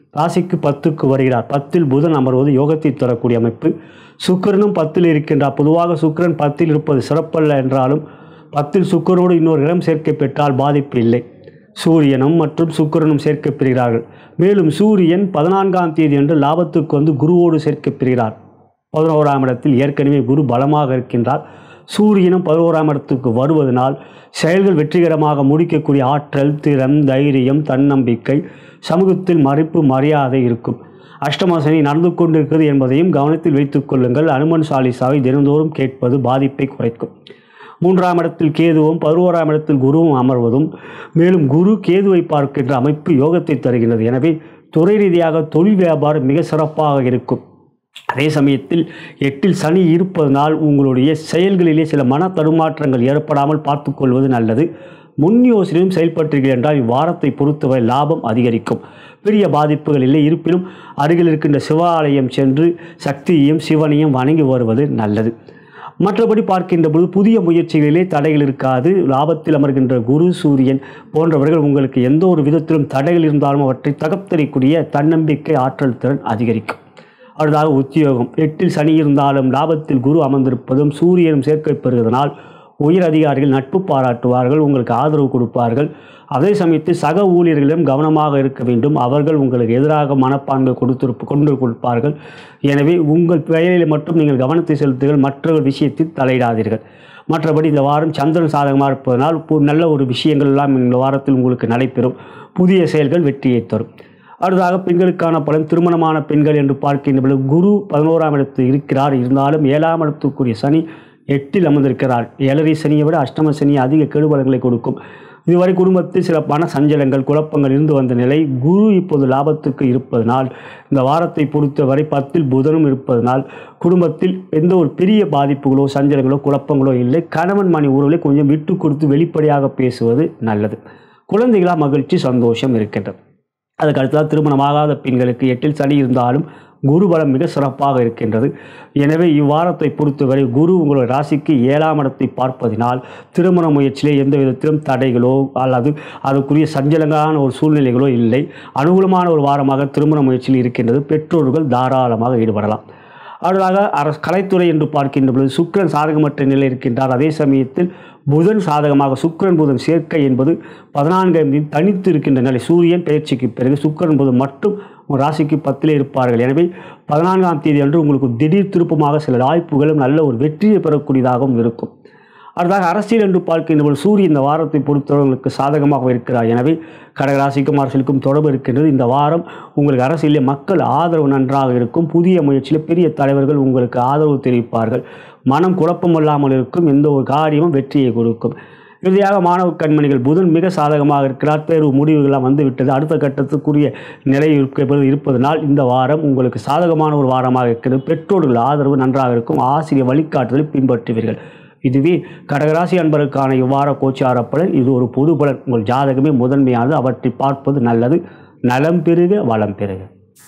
ராசிக்கு பத்துக்கு வருகிறார் பத்தில் புதன் அமர்வது யோகத்தை தரக்கூடிய அமைப்பு சுக்கிரனும் பத்தில் இருக்கின்றார் பொதுவாக சுக்கிரன் பத்தில் இருப்பது சிறப்பல்ல என்றாலும் பத்தில் சுக்கிரனோடு இன்னொரு இடம் சேர்க்கை பெற்றால் பாதிப்பு இல்லை சூரியனும் மற்றும் சுக்கிரனும் சேர்க்கப் பெறுகிறார்கள் மேலும் சூரியன் பதினான்காம் தேதி என்று லாபத்துக்கு வந்து குருவோடு சேர்க்கப் பெறுகிறார் பதினோராம் இடத்தில் ஏற்கனவே குரு பலமாக இருக்கின்றார் சூரியனும் பதினோராம் இடத்துக்கு வருவதனால் செயல்கள் வெற்றிகரமாக முடிக்கக்கூடிய ஆற்றல் திறம் தைரியம் தன்னம்பிக்கை சமூகத்தில் மதிப்பு மரியாதை இருக்கும் அஷ்டமசனி நடந்து கொண்டிருக்கிறது என்பதையும் கவனத்தில் வைத்துக் கொள்ளுங்கள் அனுமன் சாலிசாவை தினந்தோறும் கேட்பது பாதிப்பை குறைக்கும் மூன்றாம் இடத்தில் கேதுவும் பதினோராம் இடத்தில் குருவும் அமர்வதும் மேலும் குரு கேதுவை பார்க்கின்ற அமைப்பு யோகத்தை தருகின்றது எனவே துறை ரீதியாக தொழில் வியாபாரம் மிக சிறப்பாக இருக்கும் அதே சமயத்தில் எட்டில் சனி இருப்பதனால் உங்களுடைய செயல்களிலே சில மன தடுமாற்றங்கள் ஏற்படாமல் பார்த்துக்கொள்வது நல்லது முன் யோசனையும் செயல்பட்டீர்கள் என்றால் இவ்வாரத்தை பொறுத்தவரை லாபம் அதிகரிக்கும் பெரிய பாதிப்புகள் இல்லை இருப்பினும் அருகில் இருக்கின்ற சிவாலயம் சென்று சக்தியையும் சிவனையும் வணங்கி வருவது நல்லது மற்றபடி பார்க்கின்ற பொழுது புதிய முயற்சிகளிலே தடைகள் இருக்காது லாபத்தில் அமர்கின்ற குரு சூரியன் போன்றவர்கள் உங்களுக்கு எந்த ஒரு விதத்திலும் தடைகள் இருந்தாலும் அவற்றை தகர்த்தெறியக்கூடிய தன்னம்பிக்கை ஆற்றல் திறன் அதிகரிக்கும் அடுத்ததாக உத்தியோகம் எட்டில் சனி இருந்தாலும் லாபத்தில் குரு அமர்ந்திருப்பதும் சூரியனும் சேர்க்கை பெறுவதனால் உயர் அதிகாரிகள் நட்பு பாராட்டுவார்கள் உங்களுக்கு ஆதரவு கொடுப்பார்கள் அதே சமயத்தில் சக ஊழியர்களிடம் கவனமாக இருக்க வேண்டும் அவர்கள் உங்களுக்கு எதிராக மனப்பான்மை கொடுத்திருப்பு கொண்டு கொடுப்பார்கள் எனவே உங்கள் பெயரில் மட்டும் நீங்கள் கவனத்தை செலுத்துங்கள் மற்றவர்கள் விஷயத்தில் தலையிடாதீர்கள் மற்றபடி இந்த வாரம் சந்திரன் சாதகமாக இருப்பதனால் பு- நல்ல ஒரு விஷயங்கள் எல்லாம் இந்த வாரத்தில் உங்களுக்கு நடைபெறும் புதிய செயல்கள் வெற்றியை தரும் அடுத்ததாக பெண்களுக்கான பலன் திருமணமான பெண்கள் என்று பார்க்கின்ற பொழுது குரு பதினோராம் இடத்தில் இருக்கிறார் இருந்தாலும் ஏழாம் இடத்துக்குரிய சனி எட்டில் அமர்ந்திருக்கிறார் ஏழரை சனியை விட அஷ்டம சனி அதிக கெடுபலங்களை கொடுக்கும் இதுவரை குடும்பத்தில் சில பண சஞ்சலங்கள் குழப்பங்கள் இருந்து வந்த நிலை குரு இப்போது லாபத்துக்கு இருப்பதனால் இந்த வாரத்தை பொறுத்தவரை பத்தில் புதனும் இருப்பதனால் குடும்பத்தில் எந்த ஒரு பெரிய பாதிப்புகளோ சஞ்சலங்களோ குழப்பங்களோ இல்லை கணவன் மணி உறவுகளை கொஞ்சம் விட்டு கொடுத்து வெளிப்படையாக பேசுவது நல்லது குழந்தைகளா மகிழ்ச்சி சந்தோஷம் இருக்கின்றது அதுக்கு அடுத்ததாக திருமணமாகாத பெண்களுக்கு எட்டில் சனி இருந்தாலும் குரு பலம் மிக சிறப்பாக இருக்கின்றது எனவே இவ்வாரத்தை பொறுத்தவரை குரு உங்களுடைய ராசிக்கு ஏழாம் இடத்தை பார்ப்பதினால் திருமண முயற்சியிலே எந்த விதத்திலும் தடைகளோ அல்லது அதுக்குரிய சஞ்சலங்கான ஒரு சூழ்நிலைகளோ இல்லை அனுகூலமான ஒரு வாரமாக திருமண முயற்சியில் இருக்கின்றது பெற்றோர்கள் தாராளமாக ஈடுபடலாம் அடுத்ததாக அரசு கலைத்துறை என்று பார்க்கின்ற பொழுது சுக்கிரன் சாதகமற்ற நிலை இருக்கின்றார் அதே சமயத்தில் புதன் சாதகமாக சுக்கிரன் புதன் சேர்க்கை என்பது பதினான்காம் தேதி தனித்து இருக்கின்ற நிலை சூரியன் பயிற்சிக்கு பிறகு சுக்கிரன் புதன் மட்டும் உங்கள் ராசிக்கு பத்திலே இருப்பார்கள் எனவே பதினான்காம் தேதி அன்று உங்களுக்கு திடீர் திருப்பமாக சில வாய்ப்புகளும் நல்ல ஒரு வெற்றியை பெறக்கூடியதாகவும் இருக்கும் அடுத்ததாக அரசியல் என்று பார்க்கின்ற பொழுது சூரியன் இந்த வாரத்தை பொறுத்தவர்களுக்கு சாதகமாக இருக்கிறார் எனவே கடகராசிக்கும் அரசியலுக்கும் தொடர்பு இருக்கின்றது இந்த வாரம் உங்களுக்கு அரசியலில் மக்கள் ஆதரவு நன்றாக இருக்கும் புதிய முயற்சியில் பெரிய தலைவர்கள் உங்களுக்கு ஆதரவு தெரிவிப்பார்கள் மனம் குழப்பமில்லாமல் இருக்கும் எந்த ஒரு காரியமும் வெற்றியை கொடுக்கும் இறுதியாக மாணவ கண்மணிகள் புதன் மிக சாதகமாக இருக்கிறார் தேர்வு முடிவுகள்லாம் வந்துவிட்டது அடுத்த கட்டத்துக்குரிய நிலை இருக்க இருப்பதனால் இந்த வாரம் உங்களுக்கு சாதகமான ஒரு வாரமாக இருக்கிறது பெற்றோர்கள் ஆதரவு நன்றாக இருக்கும் ஆசிரியர் வழிகாட்டுதலை பின்பற்றுவீர்கள் இதுவே கடகராசி அன்பருக்கான இவ்வார கோச்சார பலன் இது ஒரு பொது பலன் உங்கள் ஜாதகமே முதன்மையானது அவற்றை பார்ப்பது நல்லது நலம் பெருக வளம் பெருக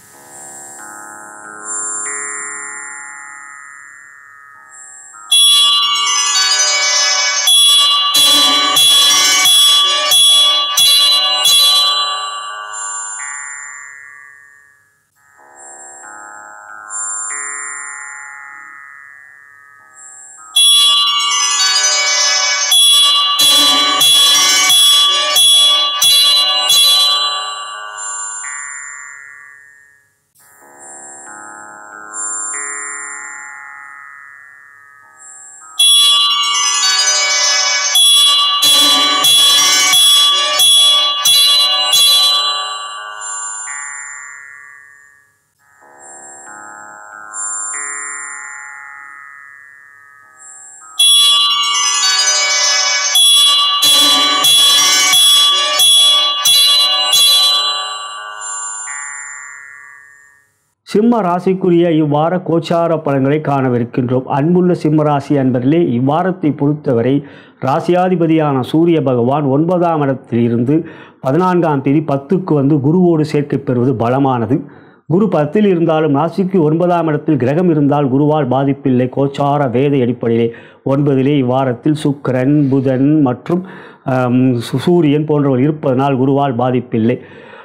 சிம்ம ராசிக்குரிய இவ்வார கோச்சார பலன்களை காணவிருக்கின்றோம் அன்புள்ள சிம்ம ராசி அன்பர்களே இவ்வாரத்தை பொறுத்தவரை ராசியாதிபதியான சூரிய பகவான் ஒன்பதாம் இடத்தில் இருந்து பதினான்காம் தேதி பத்துக்கு வந்து குருவோடு சேர்க்கை பெறுவது பலமானது குரு பத்தில் இருந்தாலும் ராசிக்கு ஒன்பதாம் இடத்தில் கிரகம் இருந்தால் குருவால் பாதிப்பில்லை கோச்சார வேத அடிப்படையிலே ஒன்பதிலே இவ்வாரத்தில் சுக்கிரன் புதன் மற்றும் ஆம், சு- சூரியன் போன்றவர் இருப்பதனால் குருவால் பாதிப்பில்லை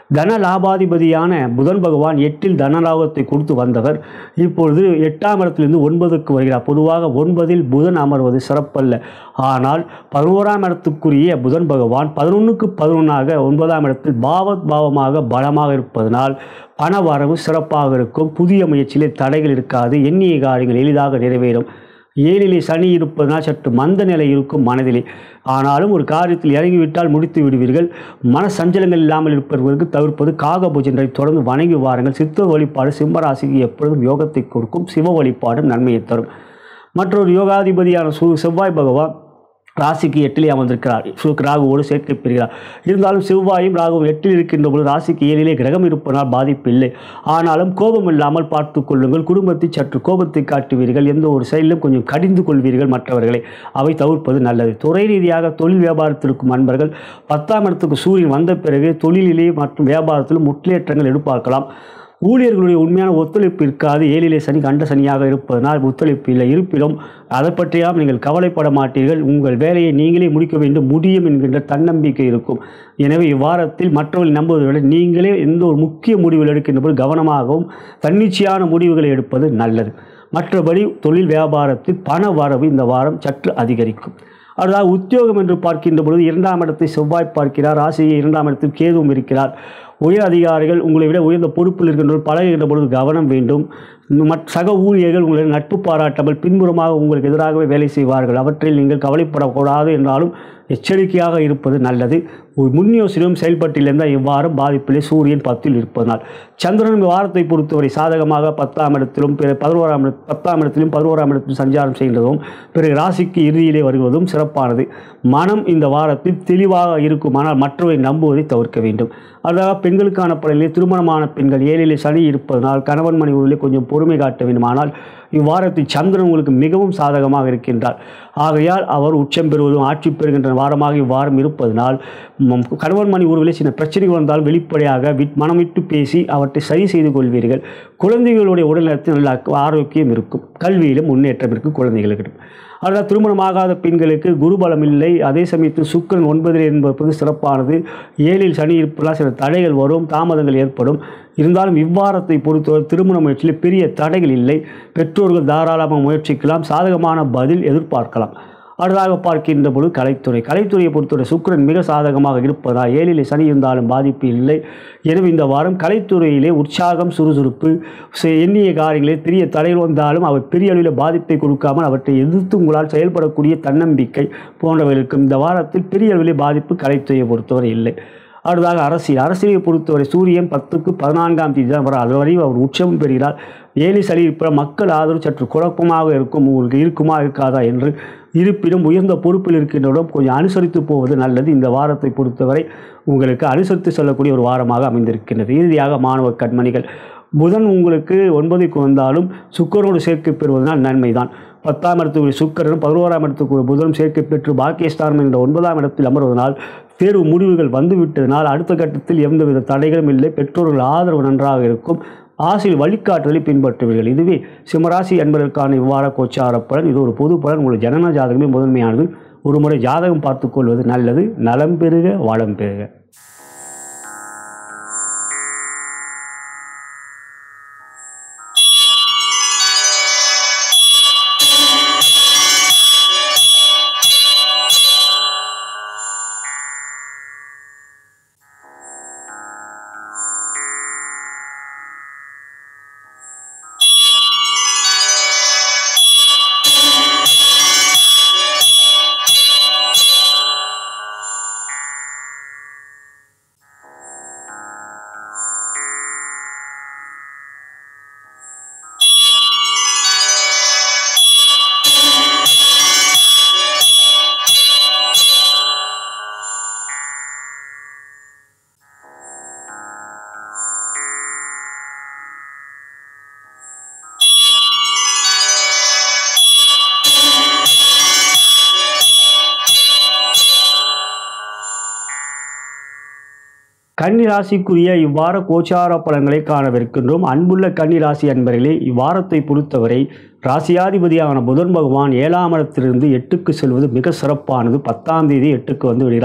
தன லாபாதிபதியான புதன் பகவான் எட்டில் தனலாபத்தை கொடுத்து வந்தவர் இப்பொழுது எட்டாம் இடத்திலிருந்து ஒன்பதுக்கு வருகிறார் பொதுவாக ஒன்பதில் புதன் அமர்வது சிறப்பல்ல ஆனால் பதினோராம் இடத்துக்குரிய புதன் பகவான் பதினொன்றுக்கு பதினொன்றாக ஒன்பதாம் இடத்தில் பாவத் பாவமாக பலமாக இருப்பதனால் பண வரவு சிறப்பாக இருக்கும் புதிய முயற்சியிலே தடைகள் இருக்காது எண்ணிய காரியங்கள் எளிதாக நிறைவேறும் ஏழிலே சனி இருப்பதனால் சற்று மந்த நிலை இருக்கும் மனதிலே ஆனாலும் ஒரு காரியத்தில் இறங்கிவிட்டால் முடித்து விடுவீர்கள் மன சஞ்சலங்கள் இல்லாமல் இருப்பவர்களுக்கு தவிர்ப்பது காக பூஜனை தொடர்ந்து வணங்கி வாருங்கள் சித்த வழிபாடு சிம்மராசிக்கு எப்பொழுதும் யோகத்தை கொடுக்கும் சிவ வழிபாடு நன்மையை தரும் மற்றொரு யோகாதிபதியான சு செவ்வாய் பகவான் ராசிக்கு எட்டிலே அமர்ந்திருக்கிறார் சுக் ராகுவோடு சேர்க்கை பெறுகிறார் இருந்தாலும் செவ்வாயும் ராகுவும் எட்டில் இருக்கின்ற பொழுது ராசிக்கு ஏழிலே கிரகம் இருப்பதனால் பாதிப்பு இல்லை ஆனாலும் கோபம் இல்லாமல் பார்த்து கொள்ளுங்கள் குடும்பத்தை சற்று கோபத்தை காட்டுவீர்கள் எந்த ஒரு செயலிலும் கொஞ்சம் கடிந்து கொள்வீர்கள் மற்றவர்களை அவை தவிர்ப்பது நல்லது துறை ரீதியாக தொழில் வியாபாரத்தில் இருக்கும் அன்பர்கள் பத்தாம் இடத்துக்கு சூரியன் வந்த பிறகு தொழிலிலே மற்றும் வியாபாரத்திலும் முற்றேற்றங்கள் எதிர்பார்க்கலாம் ஊழியர்களுடைய உண்மையான ஒத்துழைப்பு இருக்காது ஏழிலே சனி கண்ட சனியாக இருப்பதனால் ஒத்துழைப்பு இல்லை இருப்பினும் அதை பற்றியாம் நீங்கள் கவலைப்பட மாட்டீர்கள் உங்கள் வேலையை நீங்களே முடிக்க வேண்டும் முடியும் என்கின்ற தன்னம்பிக்கை இருக்கும் எனவே இவ்வாரத்தில் மற்றவர்கள் நம்புவதை விட நீங்களே எந்த ஒரு முக்கிய முடிவுகள் எடுக்கின்ற போது கவனமாகவும் தன்னிச்சையான முடிவுகளை எடுப்பது நல்லது மற்றபடி தொழில் வியாபாரத்தில் பண வரவு இந்த வாரம் சற்று அதிகரிக்கும் அதாவது உத்தியோகம் என்று பார்க்கின்ற பொழுது இரண்டாம் இடத்தை செவ்வாய் பார்க்கிறார் ராசியை இரண்டாம் இடத்தில் கேதுவும் இருக்கிறார் உயர் அதிகாரிகள் உங்களை விட உயர்ந்த பொறுப்பில் இருக்கின்றவர் பழகுகின்ற பொழுது கவனம் வேண்டும் மற்ற சக ஊழியர்கள் உங்களை நட்பு பாராட்டாமல் பின்புறமாக உங்களுக்கு எதிராகவே வேலை செய்வார்கள் அவற்றில் நீங்கள் கவலைப்படக்கூடாது என்றாலும் எச்சரிக்கையாக இருப்பது நல்லது ஒரு முன் யோசனையும் செயல்பட்டிருந்தால் இவ்வாறு பாதிப்பிலே சூரியன் பத்தில் இருப்பதனால் சந்திரன் வாரத்தை பொறுத்தவரை சாதகமாக பத்தாம் இடத்திலும் பிற பதினோராம் இட பத்தாம் இடத்திலும் பதினோராம் இடத்திலும் சஞ்சாரம் செய்கின்றதும் பிறகு ராசிக்கு இறுதியிலே வருவதும் சிறப்பானது மனம் இந்த வாரத்தில் தெளிவாக இருக்குமானால் மற்றவரை நம்புவதை தவிர்க்க வேண்டும் அதாவது பெண்களுக்கான படையிலே திருமணமான பெண்கள் ஏழிலே சனி இருப்பதனால் கணவன் மணி உறவிலே கொஞ்சம் பொறுமை காட்ட வேண்டுமானால் இவ்வாரத்தில் சந்திரன் உங்களுக்கு மிகவும் சாதகமாக இருக்கின்றார் ஆகையால் அவர் உச்சம் பெறுவதும் ஆட்சி பெறுகின்ற வாரமாக இவ்வாரம் இருப்பதனால் ம், கணவன் மணி உறவிலே சின்ன பிரச்சனைகள் வந்தால் வெளிப்படையாக விட் மனம் விட்டு பேசி அவற்றை சரி செய்து கொள்வீர்கள் குழந்தைகளுடைய உடல்நலத்தில் நல்ல ஆரோக்கியம் இருக்கும் கல்வியிலும் முன்னேற்றம் இருக்கும் குழந்தைகளுக்கு அதாவது திருமணமாகாத பெண்களுக்கு குருபலம் இல்லை அதே சமயத்தில் சுக்கிரன் ஒன்பதில் என்பது சிறப்பானது ஏழில் சனி இருப்பதால் சில தடைகள் வரும் தாமதங்கள் ஏற்படும் இருந்தாலும் இவ்வாரத்தை பொறுத்தவரை திருமண முயற்சியில் பெரிய தடைகள் இல்லை பெற்றோர்கள் தாராளமாக முயற்சிக்கலாம் சாதகமான பதில் எதிர்பார்க்கலாம் அடுத்ததாக பார்க்கின்ற பொழுது கலைத்துறை கலைத்துறையை பொறுத்தவரை சுக்கிரன் மிக சாதகமாக இருப்பதால் ஏழிலே சனி இருந்தாலும் பாதிப்பு இல்லை எனவே இந்த வாரம் கலைத்துறையிலே உற்சாகம் சுறுசுறுப்பு செ- எண்ணிய காரியங்களில் பெரிய தடைகள் வந்தாலும் அவை பெரிய அளவில் பாதிப்பை கொடுக்காமல் அவற்றை எதிர்த்து உங்களால் செயல்படக்கூடிய தன்னம்பிக்கை போன்றவை இருக்கும் இந்த வாரத்தில் பெரிய அளவில் பாதிப்பு கலைத்துறையை பொறுத்தவரை இல்லை அடுத்ததாக அரசியல் அரசியலை பொறுத்தவரை சூரியன் பத்துக்கு பதினான்காம் தேதி தான் வர அதுவரை அவர் உச்சம் பெறுகிறார் ஏழி சளி இருப்ப மக்கள் ஆதரவு சற்று குழப்பமாக இருக்கும் உங்களுக்கு இருக்குமா இருக்காதா என்று இருப்பினும் உயர்ந்த பொறுப்பில் இருக்கின்றவரும் கொஞ்சம் அனுசரித்து போவது நல்லது இந்த வாரத்தை பொறுத்தவரை உங்களுக்கு அனுசரித்து செல்லக்கூடிய ஒரு வாரமாக அமைந்திருக்கின்றது இறுதியாக மாணவ கண்மணிகள் புதன் உங்களுக்கு ஒன்பதுக்கு வந்தாலும் சுக்கரோடு சேர்க்கை பெறுவதனால் நன்மைதான் பத்தாம் இடத்துக்கு சுக்கரனும் பதினோராம் இடத்துக்கு புதனும் சேர்க்கை பெற்று பாக்கியஸ்தானம் என்ற ஒன்பதாம் இடத்தில் அமர்வதனால் தேர்வு முடிவுகள் வந்துவிட்டதனால் அடுத்த கட்டத்தில் எந்தவித தடைகளும் இல்லை பெற்றோர்கள் ஆதரவு நன்றாக இருக்கும் ஆசையில் வழிகாட்டுதலை பின்பற்றுவீர்கள் இதுவே சிம்மராசி என்பதற்கான இவ்வார கோச்சார பலன் இது ஒரு பொது பலன் உங்கள் ஜனன ஜாதகமே முதன்மையானது ஒரு முறை ஜாதகம் பார்த்துக்கொள்வது நல்லது நலம் பெறுக வளம் பெறுக கன்னி ராசிக்குரிய இவ்வார கோச்சார பலன்களை காணவிருக்கின்றோம் அன்புள்ள கன்னி ராசி அன்பர்களே இவ்வாரத்தை பொறுத்தவரை ராசியாதிபதியான புதன் பகவான் ஏழாம் இடத்திலிருந்து எட்டுக்கு செல்வது மிக சிறப்பானது பத்தாம் தேதி எட்டுக்கு வந்து விடுகிறார்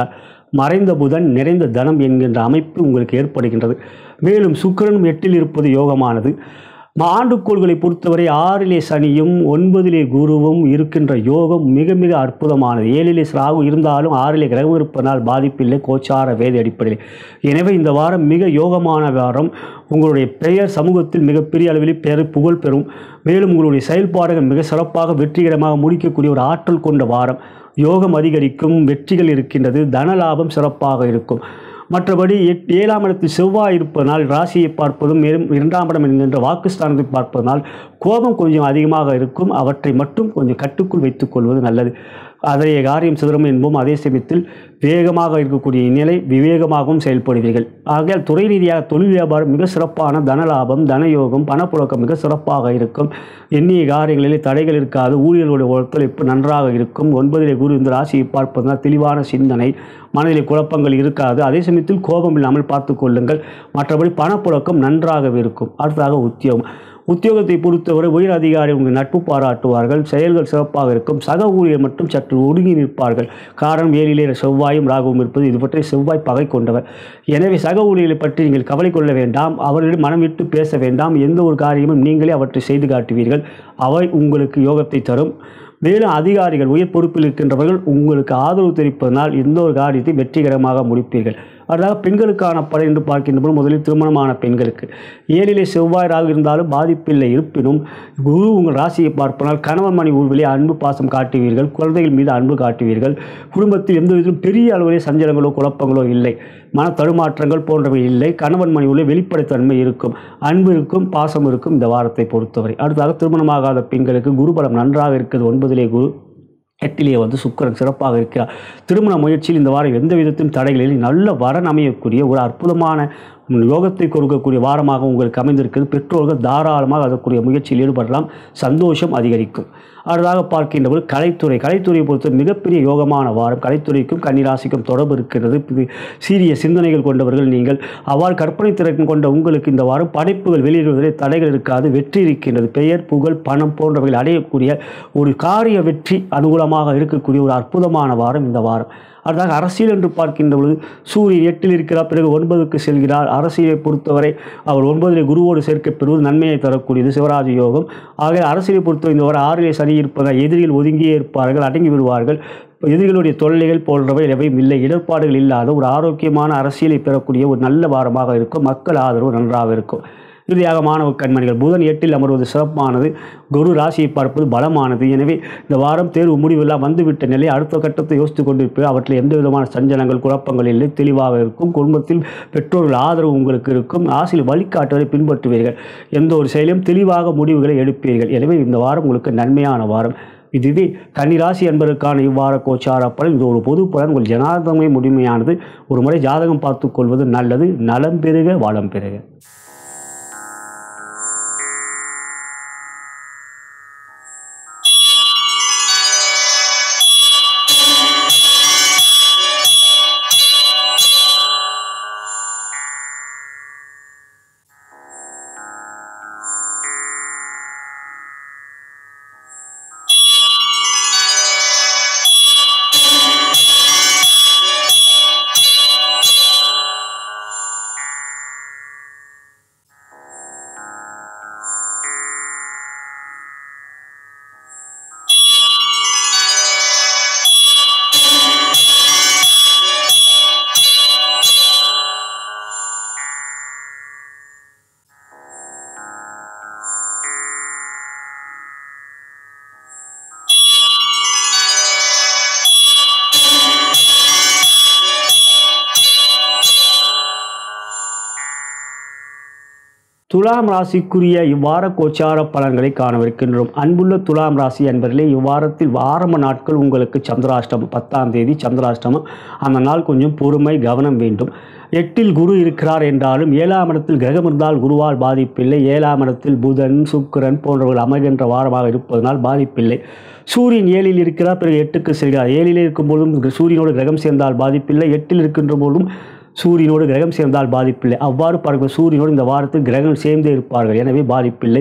மறைந்த புதன் நிறைந்த தனம் என்கின்ற அமைப்பு உங்களுக்கு ஏற்படுகின்றது மேலும் சுக்கிரனும் எட்டில் இருப்பது யோகமானது ம- ஆண்டுக்கோள்களை பொறுத்தவரை ஆறிலே சனியும் ஒன்பதிலே குருவும் இருக்கின்ற யோகம் மிக மிக அற்புதமானது ஏழிலே ராகு இருந்தாலும் ஆறிலே கிரகம் இருப்பதனால் பாதிப்பில்லை கோச்சார வேத அடிப்படையில் எனவே இந்த வாரம் மிக யோகமான வாரம் உங்களுடைய பெயர் சமூகத்தில் மிகப்பெரிய அளவில் பெயர் புகழ் பெறும் மேலும் உங்களுடைய செயல்பாடுகள் மிக சிறப்பாக வெற்றிகரமாக முடிக்கக்கூடிய ஒரு ஆற்றல் கொண்ட வாரம் யோகம் அதிகரிக்கும் வெற்றிகள் இருக்கின்றது தன லாபம் சிறப்பாக இருக்கும் மற்றபடி எட் ஏழாம் இடத்தில் செவ்வாய் இருப்பதனால் ராசியை பார்ப்பதும் மேலும் இரண்டாம் இடம் என்கின்ற வாக்குஸ்தானத்தை பார்ப்பதனால் கோபம் கொஞ்சம் அதிகமாக இருக்கும் அவற்றை மட்டும் கொஞ்சம் கட்டுக்குள் வைத்துக் கொள்வது நல்லது அதனைய காரியம் சிதறும் என்போம் அதே சமயத்தில் வேகமாக இருக்கக்கூடிய நிலை விவேகமாகவும் செயல்படுவீர்கள் ஆகையால் துறை ரீதியாக தொழில் வியாபாரம் மிக சிறப்பான தனலாபம் தனயோகம் பணப்புழக்கம் மிக சிறப்பாக இருக்கும் எண்ணிய காரியங்களிலே தடைகள் இருக்காது ஊழியர்களுடைய ஒத்துழைப்பு நன்றாக இருக்கும் ஒன்பதிலே குரு இந்த ராசியை பார்ப்பதனால் தெளிவான சிந்தனை மனதிலே குழப்பங்கள் இருக்காது அதே சமயத்தில் கோபம் இல்லாமல் பார்த்து கொள்ளுங்கள் மற்றபடி பணப்புழக்கம் நன்றாகவே இருக்கும் அடுத்ததாக உத்தியோகம் உத்தியோகத்தை பொறுத்தவரை உயர் அதிகாரி உங்கள் நட்பு பாராட்டுவார்கள் செயல்கள் சிறப்பாக இருக்கும் சக ஊழியர் மட்டும் சற்று ஒடுங்கி நிற்பார்கள் காரணம் ஏழிலே செவ்வாயும் ராகுவும் இருப்பது இது பற்றி செவ்வாய் பகை கொண்டவர் எனவே சக ஊழியர்களை பற்றி நீங்கள் கவலை கொள்ள வேண்டாம் அவர்களிடம் மனம் விட்டு பேச வேண்டாம் எந்த ஒரு காரியமும் நீங்களே அவற்றை செய்து காட்டுவீர்கள் அவை உங்களுக்கு யோகத்தை தரும் மேலும் அதிகாரிகள் உயர் பொறுப்பில் இருக்கின்றவர்கள் உங்களுக்கு ஆதரவு தெரிவிப்பதனால் எந்த ஒரு காரியத்தை வெற்றிகரமாக முடிப்பீர்கள் அதாவது பெண்களுக்கான பலன் என்று பார்க்கின்ற போது முதலில் திருமணமான பெண்களுக்கு ஏழிலே செவ்வாயராக இருந்தாலும் பாதிப்பில்லை இருப்பினும் குரு உங்கள் ராசியை பார்ப்பனால் கணவன் மணி ஊர்வலே அன்பு பாசம் காட்டுவீர்கள் குழந்தைகள் மீது அன்பு காட்டுவீர்கள் குடும்பத்தில் எந்த விதத்திலும் பெரிய அளவிலே சஞ்சலங்களோ குழப்பங்களோ இல்லை மன தடுமாற்றங்கள் போன்றவை இல்லை கணவன் மணி உள்ள வெளிப்படைத்தன்மை இருக்கும் அன்பு இருக்கும் பாசம் இருக்கும் இந்த வாரத்தை பொறுத்தவரை அடுத்ததாக திருமணமாகாத பெண்களுக்கு குருபலம் நன்றாக இருக்கிறது ஒன்பதிலே குரு எட்டிலே வந்து சுக்கிரன் சிறப்பாக இருக்கிறார் திருமண முயற்சியில் இந்த வாரம் எந்த விதத்திலும் தடைகளில் நல்ல வரன் அமையக்கூடிய ஒரு அற்புதமான யோகத்தை கொடுக்கக்கூடிய வாரமாக உங்களுக்கு அமைந்திருக்கிறது பெற்றோர்கள் தாராளமாக அதற்குரிய முயற்சியில் ஈடுபடலாம் சந்தோஷம் அதிகரிக்கும் அடுத்ததாக பார்க்கின்றபோது கலைத்துறை கலைத்துறையை பொறுத்த மிகப்பெரிய யோகமான வாரம் கலைத்துறைக்கும் கன்னிராசிக்கும் தொடர்பு இருக்கிறது இது சீரிய சிந்தனைகள் கொண்டவர்கள் நீங்கள் அவ்வாறு கற்பனை திறக்கும் கொண்ட உங்களுக்கு இந்த வாரம் படைப்புகள் வெளியிடுவதில் தடைகள் இருக்காது வெற்றி இருக்கின்றது பெயர் புகழ் பணம் போன்றவைகள் அடையக்கூடிய ஒரு காரிய வெற்றி அனுகூலமாக இருக்கக்கூடிய ஒரு அற்புதமான வாரம் இந்த வாரம் அடுத்ததாக அரசியல் என்று பார்க்கின்ற பொழுது சூரியன் எட்டில் இருக்கிறார் பிறகு ஒன்பதுக்கு செல்கிறார் அரசியலை பொறுத்தவரை அவர் ஒன்பதிலே குருவோடு சேர்க்கப்பெறுவது நன்மையை தரக்கூடியது சிவராஜ யோகம் ஆக அரசியலை பொறுத்தவரை இந்த வாரம் ஆறிலே சனி இருப்பதால் எதிரிகள் ஒதுங்கியே இருப்பார்கள் அடங்கி விடுவார்கள் எதிரிகளுடைய தொல்லைகள் போன்றவை எவையும் இல்லை இடர்பாடுகள் இல்லாத ஒரு ஆரோக்கியமான அரசியலை பெறக்கூடிய ஒரு நல்ல வாரமாக இருக்கும் மக்கள் ஆதரவு நன்றாக இருக்கும் இறுதியாக மாணவ கண்மணிகள் புதன் எட்டில் அமர்வது சிறப்பானது குரு ராசியை பார்ப்பது பலமானது எனவே இந்த வாரம் தேர்வு முடிவெல்லாம் வந்துவிட்ட நிலை அடுத்த கட்டத்தை யோசித்துக் கொண்டிருப்பது அவற்றில் எந்த விதமான சஞ்சலங்கள் குழப்பங்கள் இல்லை தெளிவாக இருக்கும் குடும்பத்தில் பெற்றோர்கள் ஆதரவு உங்களுக்கு இருக்கும் ஆசிரியர் வழிகாட்டுவதை பின்பற்றுவீர்கள் எந்த ஒரு செயலையும் தெளிவாக முடிவுகளை எடுப்பீர்கள் எனவே இந்த வாரம் உங்களுக்கு நன்மையான வாரம் இதுவே கன்னிராசி என்பதற்கான இவ்வார கோச்சார பலன் இது ஒரு பொது பலன் உங்கள் ஜனாதமே முழுமையானது ஒரு முறை ஜாதகம் பார்த்துக் கொள்வது நல்லது நலம் பெறுக வளம் பெறுக துலாம் ராசிக்குரிய இவ்வார கோச்சார பலன்களை காணவிருக்கின்றோம் அன்புள்ள துலாம் ராசி என்பதிலே இவ்வாரத்தில் ஆரம்ப நாட்கள் உங்களுக்கு சந்திராஷ்டமம் பத்தாம் தேதி சந்திராஷ்டமம் அந்த நாள் கொஞ்சம் பொறுமை கவனம் வேண்டும் எட்டில் குரு இருக்கிறார் என்றாலும் ஏழாம் இடத்தில் கிரகம் இருந்தால் குருவால் பாதிப்பில்லை ஏழாம் இடத்தில் புதன் சுக்கிரன் போன்றவர்கள் அமைகின்ற வாரமாக இருப்பதனால் பாதிப்பில்லை சூரியன் ஏழில் இருக்கிறார் பிறகு எட்டுக்கு செல்கிறார் ஏழில் இருக்கும்போதும் சூரியனோடு கிரகம் சேர்ந்தால் பாதிப்பில்லை எட்டில் இருக்கின்ற போதும் சூரியனோடு கிரகம் சேர்ந்தால் பாதிப்பில்லை அவ்வாறு பார்க்க சூரியனோடு இந்த வாரத்தில் கிரகம் சேர்ந்தே இருப்பார்கள் எனவே பாதிப்பில்லை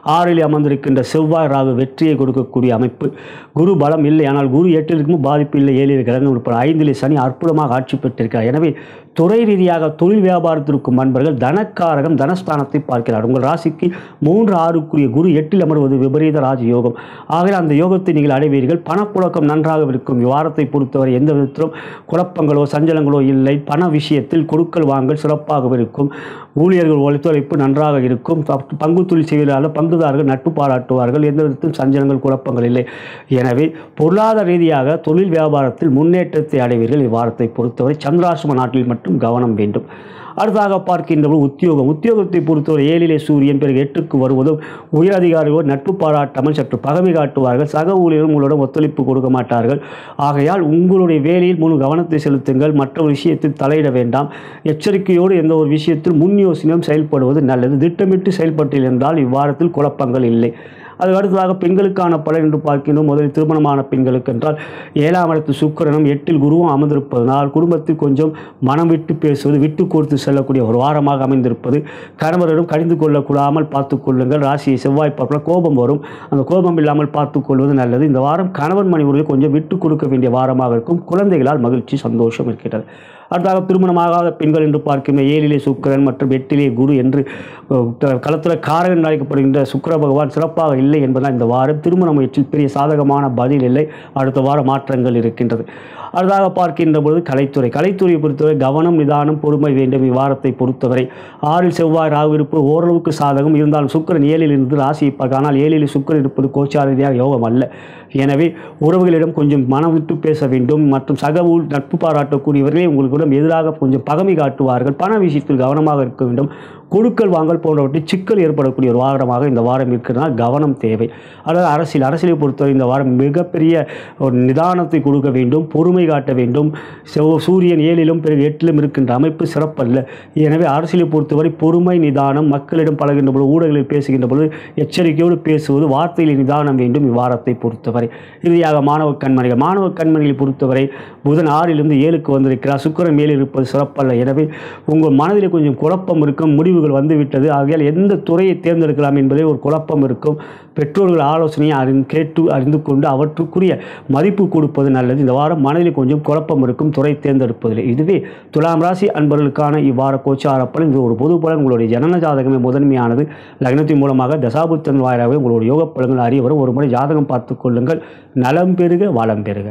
ஆறில் அமர்ந்திருக்கின்ற செவ்வாய் ராகு வெற்றியை கொடுக்கக்கூடிய அமைப்பு குரு பலம் இல்லை ஆனால் குரு எட்டில் இருக்கும் பாதிப்பு இல்லை ஏழில் கிரகம் உட்பட ஐந்திலே சனி அற்புதமாக ஆட்சி பெற்றிருக்கிறார் எனவே துறை ரீதியாக தொழில் வியாபாரத்தில் இருக்கும் அன்பர்கள் தனக்காரகம் தனஸ்தானத்தை பார்க்கிறார் உங்கள் ராசிக்கு மூன்று ஆறுக்குரிய குரு எட்டில் அமர்வது விபரீத ராஜ யோகம் ஆகவே அந்த யோகத்தை நீங்கள் அடைவீர்கள் பணப்புழக்கம் நன்றாக இருக்கும் வாரத்தை பொறுத்தவரை எந்த விதத்திலும் குழப்பங்களோ சஞ்சலங்களோ இல்லை பண விஷயத்தில் கொடுக்கல் வாங்கல் சிறப்பாக இருக்கும் ஊழியர்கள் ஒத்துழைப்பு நன்றாக இருக்கும் ப- பங்கு தொழில் செய்வதால் பங்குதாரர்கள் நட்பு பாராட்டுவார்கள் எந்த விதத்திலும் சஞ்சலங்கள் குழப்பங்கள் இல்லை எனவே பொருளாதார ரீதியாக தொழில் வியாபாரத்தில் முன்னேற்றத்தை அடைவீர்கள் இவ்வாரத்தை பொறுத்தவரை சந்திராசிரம நாட்டில் மட்டும் கவனம் வேண்டும் அடுத்ததாக பார்க்கின்ற போது உத்தியோகம் உத்தியோகத்தை பொறுத்தவரை ஏழிலே சூரியன் பிறகு எட்டுக்கு வருவதும் உயர் அதிகாரிகள் நட்பு பாராட்டாமல் சற்று பகமை காட்டுவார்கள் சக ஊழியர்கள் உங்களிடம் ஒத்துழைப்பு கொடுக்க மாட்டார்கள் ஆகையால் உங்களுடைய வேலையில் முழு கவனத்தை செலுத்துங்கள் மற்ற ஒரு விஷயத்தில் தலையிட வேண்டாம் எச்சரிக்கையோடு எந்த ஒரு விஷயத்தில் முன் யோசனையும் செயல்படுவது நல்லது திட்டமிட்டு செயல்பட்டீர்கள் என்றால் இவ்வாரத்தில் குழப்பங்கள் இல்லை அது அடுத்ததாக பெண்களுக்கான பலன் என்று பார்க்கின்றோம் முதலில் திருமணமான பெண்களுக்கு என்றால் ஏழாம் இடத்து சுக்கிரனும் எட்டில் குருவும் அமர்ந்திருப்பதனால் குடும்பத்தில் கொஞ்சம் மனம் விட்டு பேசுவது விட்டு கொடுத்து செல்லக்கூடிய ஒரு வாரமாக அமைந்திருப்பது கணவரிடம் கடிந்து கொள்ளக்கூடாமல் பார்த்துக் கொள்ளுங்கள் ராசியை செவ்வாய் பார்க்கலாம் கோபம் வரும் அந்த கோபம் இல்லாமல் பார்த்துக் கொள்வது நல்லது இந்த வாரம் கணவன் மனைவர்களை கொஞ்சம் விட்டு கொடுக்க வேண்டிய வாரமாக இருக்கும் குழந்தைகளால் மகிழ்ச்சி சந்தோஷம் இருக்கிறது அடுத்தாக திருமணமாகாத பெண்கள் என்று பார்க்கின்ற ஏழிலே சுக்கிரன் மற்றும் எட்டிலே குரு என்று களத்தில் காரகன் அழைக்கப்படுகின்ற சுக்கிர பகவான் சிறப்பாக இல்லை என்பதால் இந்த வாரம் திருமண முயற்சியில் பெரிய சாதகமான பதில் இல்லை அடுத்த வாரம் மாற்றங்கள் இருக்கின்றது அடுத்ததாக பார்க்கின்ற பொழுது கலைத்துறை கலைத்துறையை பொறுத்தவரை கவனம் நிதானம் பொறுமை வேண்டும் இவ்வாரத்தை பொறுத்தவரை ஆறில் செவ்வாய் ராகு இருப்பது ஓரளவுக்கு சாதகம் இருந்தாலும் சுக்கிரன் ஏழில் இருந்து ராசியை பார்க்க ஆனால் ஏழில் சுக்கிரன் இருப்பது கோச்சார ரீதியாக யோகம் அல்ல எனவே உறவுகளிடம் கொஞ்சம் மனம் விட்டு பேச வேண்டும் மற்றும் சக ஊர் நட்பு பாராட்டக்கூடியவர்களே உங்களுடன் எதிராக கொஞ்சம் பகமை காட்டுவார்கள் பண விஷயத்தில் கவனமாக இருக்க வேண்டும் கொடுக்கல் வாங்கல் போன்றவற்றில் சிக்கல் ஏற்படக்கூடிய ஒரு வாரமாக இந்த வாரம் இருக்கிறதுனால் கவனம் தேவை அதாவது அரசியல் அரசியலை பொறுத்தவரை இந்த வாரம் மிகப்பெரிய ஒரு நிதானத்தை கொடுக்க வேண்டும் பொறுமை காட்ட வேண்டும் செவ் சூரியன் ஏழிலும் பிறகு எட்டிலும் இருக்கின்ற அமைப்பு சிறப்பல்ல எனவே அரசியலை பொறுத்தவரை பொறுமை நிதானம் மக்களிடம் பழகின்ற பொழுது ஊடகங்களில் பேசுகின்ற பொழுது எச்சரிக்கையோடு பேசுவது வார்த்தையில் நிதானம் வேண்டும் இவ்வாரத்தை பொறுத்தவரை இறுதியாக மாணவ கண்மணிகள் மாணவ கண்மணிகளை பொறுத்தவரை புதன் ஆறிலிருந்து ஏழுக்கு வந்திருக்கிறார் சுக்கிரன் மேலில் இருப்பது சிறப்பல்ல எனவே உங்கள் மனதில் கொஞ்சம் குழப்பம் இருக்கும் முடிவுகள் வந்துவிட்டது ஆகையால் எந்த துறையை தேர்ந்தெடுக்கலாம் என்பதே ஒரு குழப்பம் இருக்கும் பெற்றோர்கள் ஆலோசனையை அறிந்து கேட்டு அறிந்து கொண்டு அவற்றுக்குரிய மதிப்பு கொடுப்பது நல்லது இந்த வாரம் மனதில் கொஞ்சம் குழப்பம் இருக்கும் துறை தேர்ந்தெடுப்பதில் இதுவே துலாம் ராசி அன்பர்களுக்கான இவ்வார கோச்சார பலன் இது ஒரு பொது பலன் உங்களுடைய ஜனன ஜாதகமே முதன்மையானது லக்னத்தின் மூலமாக தசாபுத்தன் வாயிலாகவே உங்களுடைய யோக பலன்கள் அறிய வரும் ஒரு முறை ஜாதகம் பார்த்துக் கொள்ளுங்கள் நலம் பெறுக வளம் பெறுக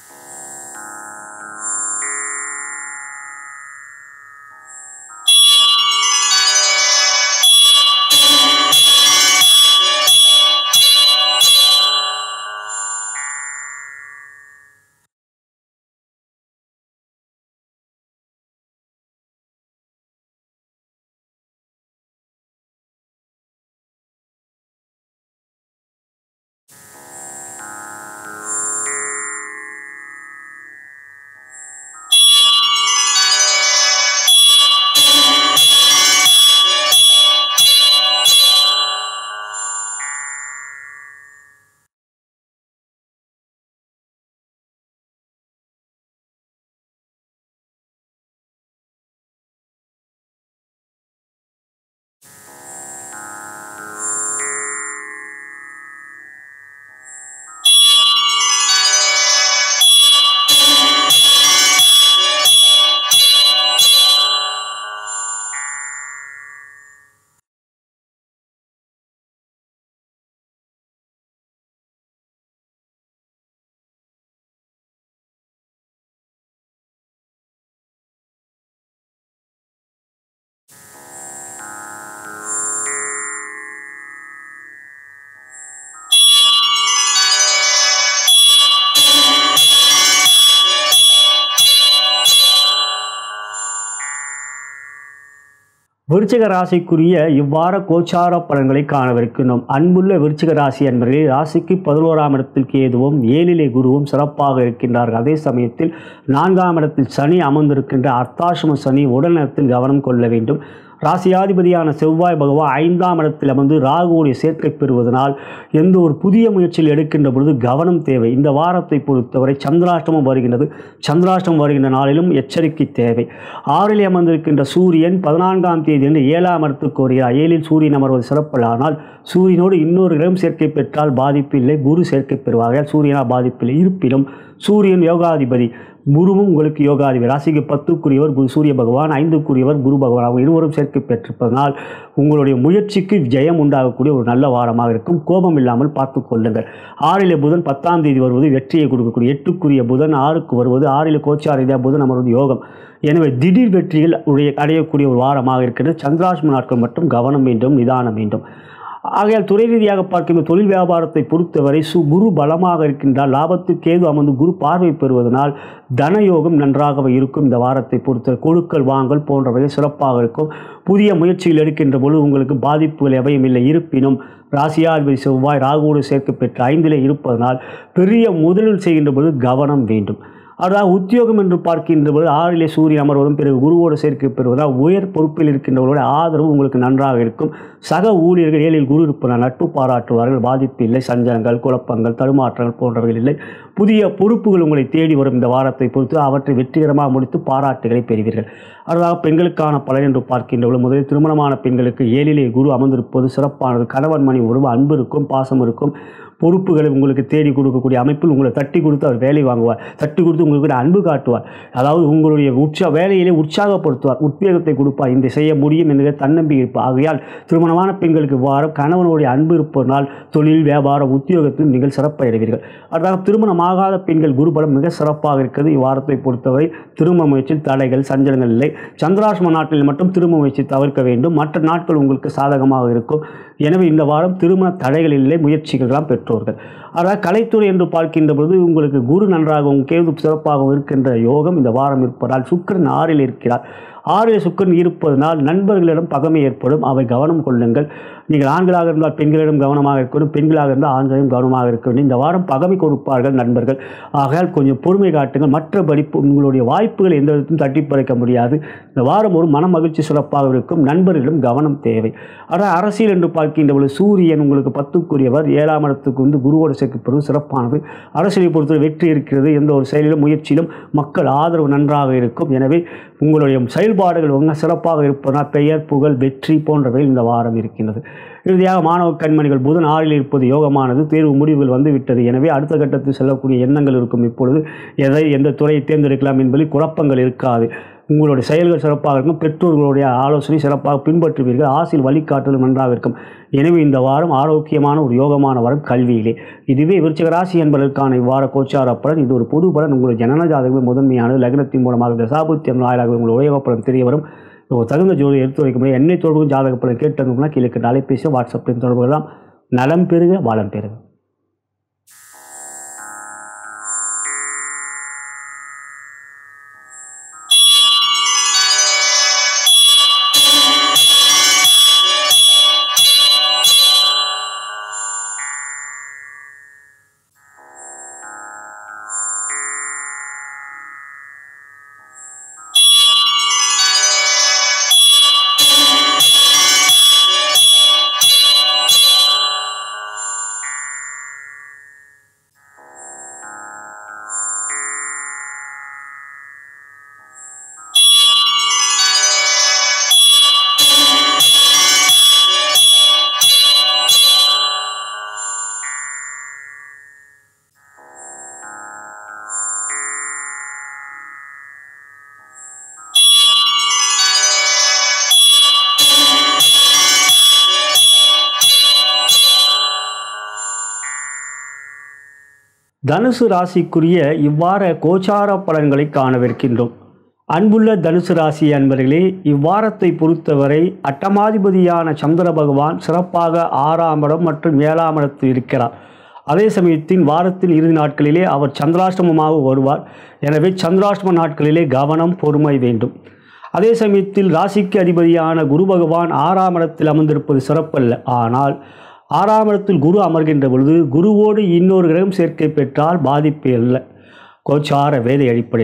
விருச்சிக ராசிக்குரிய இவ்வார கோச்சார பலன்களை காணவிருக்கின்றோம் அன்புள்ள விருச்சிக ராசி என்பவர்களே ராசிக்கு பதினோராம் இடத்தில் கேதுவும் ஏழிலே குருவும் சிறப்பாக இருக்கின்றார்கள் அதே சமயத்தில் நான்காம் இடத்தில் சனி அமர்ந்திருக்கின்ற அர்த்தாசிரம சனி உடல் நலத்தில் கவனம் கொள்ள வேண்டும் ராசியாதிபதியான செவ்வாய் பகவான் ஐந்தாம் இடத்தில் அமர்ந்து ராகுவோடைய சேர்க்கை பெறுவதனால் எந்த ஒரு புதிய முயற்சியில் எடுக்கின்ற பொழுது கவனம் தேவை இந்த வாரத்தை பொறுத்தவரை சந்திராஷ்டமம் வருகின்றது சந்திராஷ்டமம் வருகின்ற நாளிலும் எச்சரிக்கை தேவை ஆறில் அமர்ந்திருக்கின்ற சூரியன் பதினான்காம் தேதி என்று ஏழாம் இடத்துக்கு வருகிறார் ஏழில் சூரியன் அமர்வது சிறப்பல்ல ஆனால் சூரியனோடு இன்னொரு கிரகம் சேர்க்கை பெற்றால் பாதிப்பில்லை குரு சேர்க்கை பெறுவார்கள் சூரியனால் பாதிப்பில்லை இருப்பினும் சூரியன் யோகாதிபதி குருவும் உங்களுக்கு யோகாதிபதி ராசிக்கு பத்துக்குரியவர் குரு சூரிய பகவான் ஐந்துக்குரியவர் குரு பகவான் அவங்க இருவரும் சேர்க்கை பெற்றிருப்பதனால் உங்களுடைய முயற்சிக்கு ஜெயம் உண்டாகக்கூடிய ஒரு நல்ல வாரமாக இருக்கும் கோபம் இல்லாமல் பார்த்து கொள்ளுங்கள் ஆறிலே புதன் பத்தாம் தேதி வருவது வெற்றியை கொடுக்கக்கூடிய எட்டுக்குரிய புதன் ஆறுக்கு வருவது ஆறில் கோச்சாரிதா புதன் அமர்வது யோகம் எனவே திடீர் வெற்றிகள் உடைய அடையக்கூடிய ஒரு வாரமாக இருக்கிறது சந்திராஷ்ம நாட்கள் மட்டும் கவனம் வேண்டும் நிதானம் வேண்டும் ஆகையால் துறை ரீதியாக பார்க்கின்ற தொழில் வியாபாரத்தை பொறுத்தவரை சு குரு பலமாக இருக்கின்றால் லாபத்துக்கு ஏது அமர்ந்து குரு பார்வை பெறுவதனால் தனயோகம் நன்றாக இருக்கும் இந்த வாரத்தை பொறுத்தவரை கொழுக்கள் வாங்கல் போன்றவை சிறப்பாக இருக்கும் புதிய முயற்சிகள் எடுக்கின்ற பொழுது உங்களுக்கு பாதிப்புகள் எவையும் இல்லை இருப்பினும் ராசியாதிபதி செவ்வாய் ராகுவோடு சேர்க்கை பெற்று ஐந்திலே இருப்பதனால் பெரிய முதலீடு செய்கின்ற பொழுது கவனம் வேண்டும் அதாவது உத்தியோகம் என்று பார்க்கின்ற பொழுது ஆறிலே சூரியன் அமர்வதும் பிறகு குருவோடு சேர்க்கை பெறுவதால் உயர் பொறுப்பில் இருக்கின்றவர்களுடைய ஆதரவு உங்களுக்கு நன்றாக இருக்கும் சக ஊழியர்கள் ஏழில் குரு இருப்பதால் நட்பு பாராட்டுவார்கள் பாதிப்பு இல்லை சஞ்சலங்கள் குழப்பங்கள் தடுமாற்றங்கள் போன்றவைகள் இல்லை புதிய பொறுப்புகள் உங்களை தேடி வரும் இந்த வாரத்தை பொறுத்து அவற்றை வெற்றிகரமாக முடித்து பாராட்டுகளை பெறுவீர்கள் அதாவது பெண்களுக்கான பலன் என்று பார்க்கின்ற பொழுது முதலில் திருமணமான பெண்களுக்கு ஏழிலே குரு அமர்ந்திருப்பது சிறப்பானது கணவன் மணி உறவு அன்பு இருக்கும் பாசம் இருக்கும் பொறுப்புகளை உங்களுக்கு தேடி கொடுக்கக்கூடிய அமைப்பில் உங்களை தட்டி கொடுத்து அவர் வேலை வாங்குவார் தட்டி கொடுத்து உங்களுக்கு அன்பு காட்டுவார் அதாவது உங்களுடைய உற்சா வேலையிலே உற்சாகப்படுத்துவார் உத்வேகத்தை கொடுப்பார் இந்த செய்ய முடியும் என்கிற தன்னம்பிக்கை இருப்பார் ஆகையால் திருமணமான பெண்களுக்கு வாரம் கணவனுடைய அன்பு இருப்பதனால் தொழில் வியாபாரம் உத்தியோகத்தில் நீங்கள் சிறப்படைவீர்கள் அதாவது திருமணமாகாத பெண்கள் குருபலம் மிக சிறப்பாக இருக்கிறது இவ்வாரத்தை பொறுத்தவரை திருமண முயற்சியில் தடைகள் சஞ்சலங்கள் இல்லை சந்திராஷ்ம நாட்டில் மட்டும் திருமண முயற்சி தவிர்க்க வேண்டும் மற்ற நாட்கள் உங்களுக்கு சாதகமாக இருக்கும் எனவே இந்த வாரம் திருமண தடைகள் இல்லை முயற்சிகள் தான் பெற்றோர்கள் அதாவது கலைத்துறை என்று பார்க்கின்ற பொழுது உங்களுக்கு குரு நன்றாகவும் கேது சிறப்பாகவும் இருக்கின்ற யோகம் இந்த வாரம் இருப்பதால் சுக்கிரன் ஆறில் இருக்கிறார் ஆறில் சுக்கிரன் இருப்பதனால் நண்பர்களிடம் பகமை ஏற்படும் அவை கவனம் கொள்ளுங்கள் நீங்கள் ஆண்களாக இருந்தால் பெண்களிடம் கவனமாக இருக்க வேண்டும் பெண்களாக இருந்தால் ஆண்களிடம் கவனமாக இருக்க வேண்டும் இந்த வாரம் பகமை கொடுப்பார்கள் நண்பர்கள் ஆகையால் கொஞ்சம் பொறுமை காட்டுங்கள் மற்றபடி உங்களுடைய வாய்ப்புகளை எந்த விதத்திலும் தட்டி பறிக்க முடியாது இந்த வாரம் ஒரு மன மகிழ்ச்சி சிறப்பாக இருக்கும் நண்பர்களிடம் கவனம் தேவை ஆனால் அரசியல் என்று பார்க்கின்ற பொழுது சூரியன் உங்களுக்கு பத்துக்குரியவர் ஏழாம் இடத்துக்கு வந்து குருவோடு சேர்க்கப்படுவது சிறப்பானது அரசியலை பொறுத்தவரை வெற்றி இருக்கிறது எந்த ஒரு செயலிலும் முயற்சியிலும் மக்கள் ஆதரவு நன்றாக இருக்கும் எனவே உங்களுடைய செயல்பாடுகள் மிக சிறப்பாக இருப்பதனால் பெயர் புகழ் வெற்றி போன்றவை இந்த வாரம் இருக்கின்றது இறுதியாக மாணவ கண்மணிகள் புதன் ஆறில் இருப்பது யோகமானது தேர்வு முடிவுகள் வந்துவிட்டது எனவே அடுத்த கட்டத்தில் செல்லக்கூடிய எண்ணங்கள் இருக்கும் இப்பொழுது எதை எந்த துறையை தேர்ந்தெடுக்கலாம் என்பதில் குழப்பங்கள் இருக்காது உங்களுடைய செயல்கள் சிறப்பாக இருக்கும் பெற்றோர்களுடைய ஆலோசனை சிறப்பாக பின்பற்றுவீர்கள் ஆசில் வழிகாட்டலும் நன்றாக இருக்கும் எனவே இந்த வாரம் ஆரோக்கியமான ஒரு யோகமான வாரம் கல்வியிலே இதுவே விருச்சிக ராசி என்பதற்கான இவ்வார கோச்சார பலன் இது ஒரு பொது பலன் உங்களுடைய ஜனன ஜாதகமே முதன்மையானது லக்னத்தின் மூலமாக தசாபுத்தியம் நாளாக உங்கள் உலக பலன் தெரிய வரும் ஒரு தகுந்த ஜோடி எடுத்து வைக்க முடியும் என்னை தொடர்பு ஜாதக பலன் கேட்டதுனா கீழே கேட்ட அலைபேசி வாட்ஸ்அப்பில் தொடர்பு கொள்ளலாம் நலம் பெறுக வளம் பெறுக தனுசு ராசிக்குரிய இவ்வார கோச்சார பலன்களை காணவிருக்கின்றோம் அன்புள்ள தனுசு ராசி அன்பர்களே இவ்வாரத்தை பொறுத்தவரை அட்டமாதிபதியான சந்திர பகவான் சிறப்பாக ஆறாம் இடம் மற்றும் ஏழாம் இடத்தில் இருக்கிறார் அதே சமயத்தின் வாரத்தின் இறுதி நாட்களிலே அவர் சந்திராஷ்டமமாக வருவார் எனவே சந்திராஷ்டம நாட்களிலே கவனம் பொறுமை வேண்டும் அதே சமயத்தில் ராசிக்கு அதிபதியான குரு பகவான் ஆறாம் இடத்தில் அமர்ந்திருப்பது சிறப்பல்ல ஆனால் ஆறாம் இடத்தில் குரு அமர்கின்ற பொழுது குருவோடு இன்னொரு கிரகம் சேர்க்கை பெற்றால் பாதிப்பு அல்ல கோச்சார வேதை அடிப்படையில்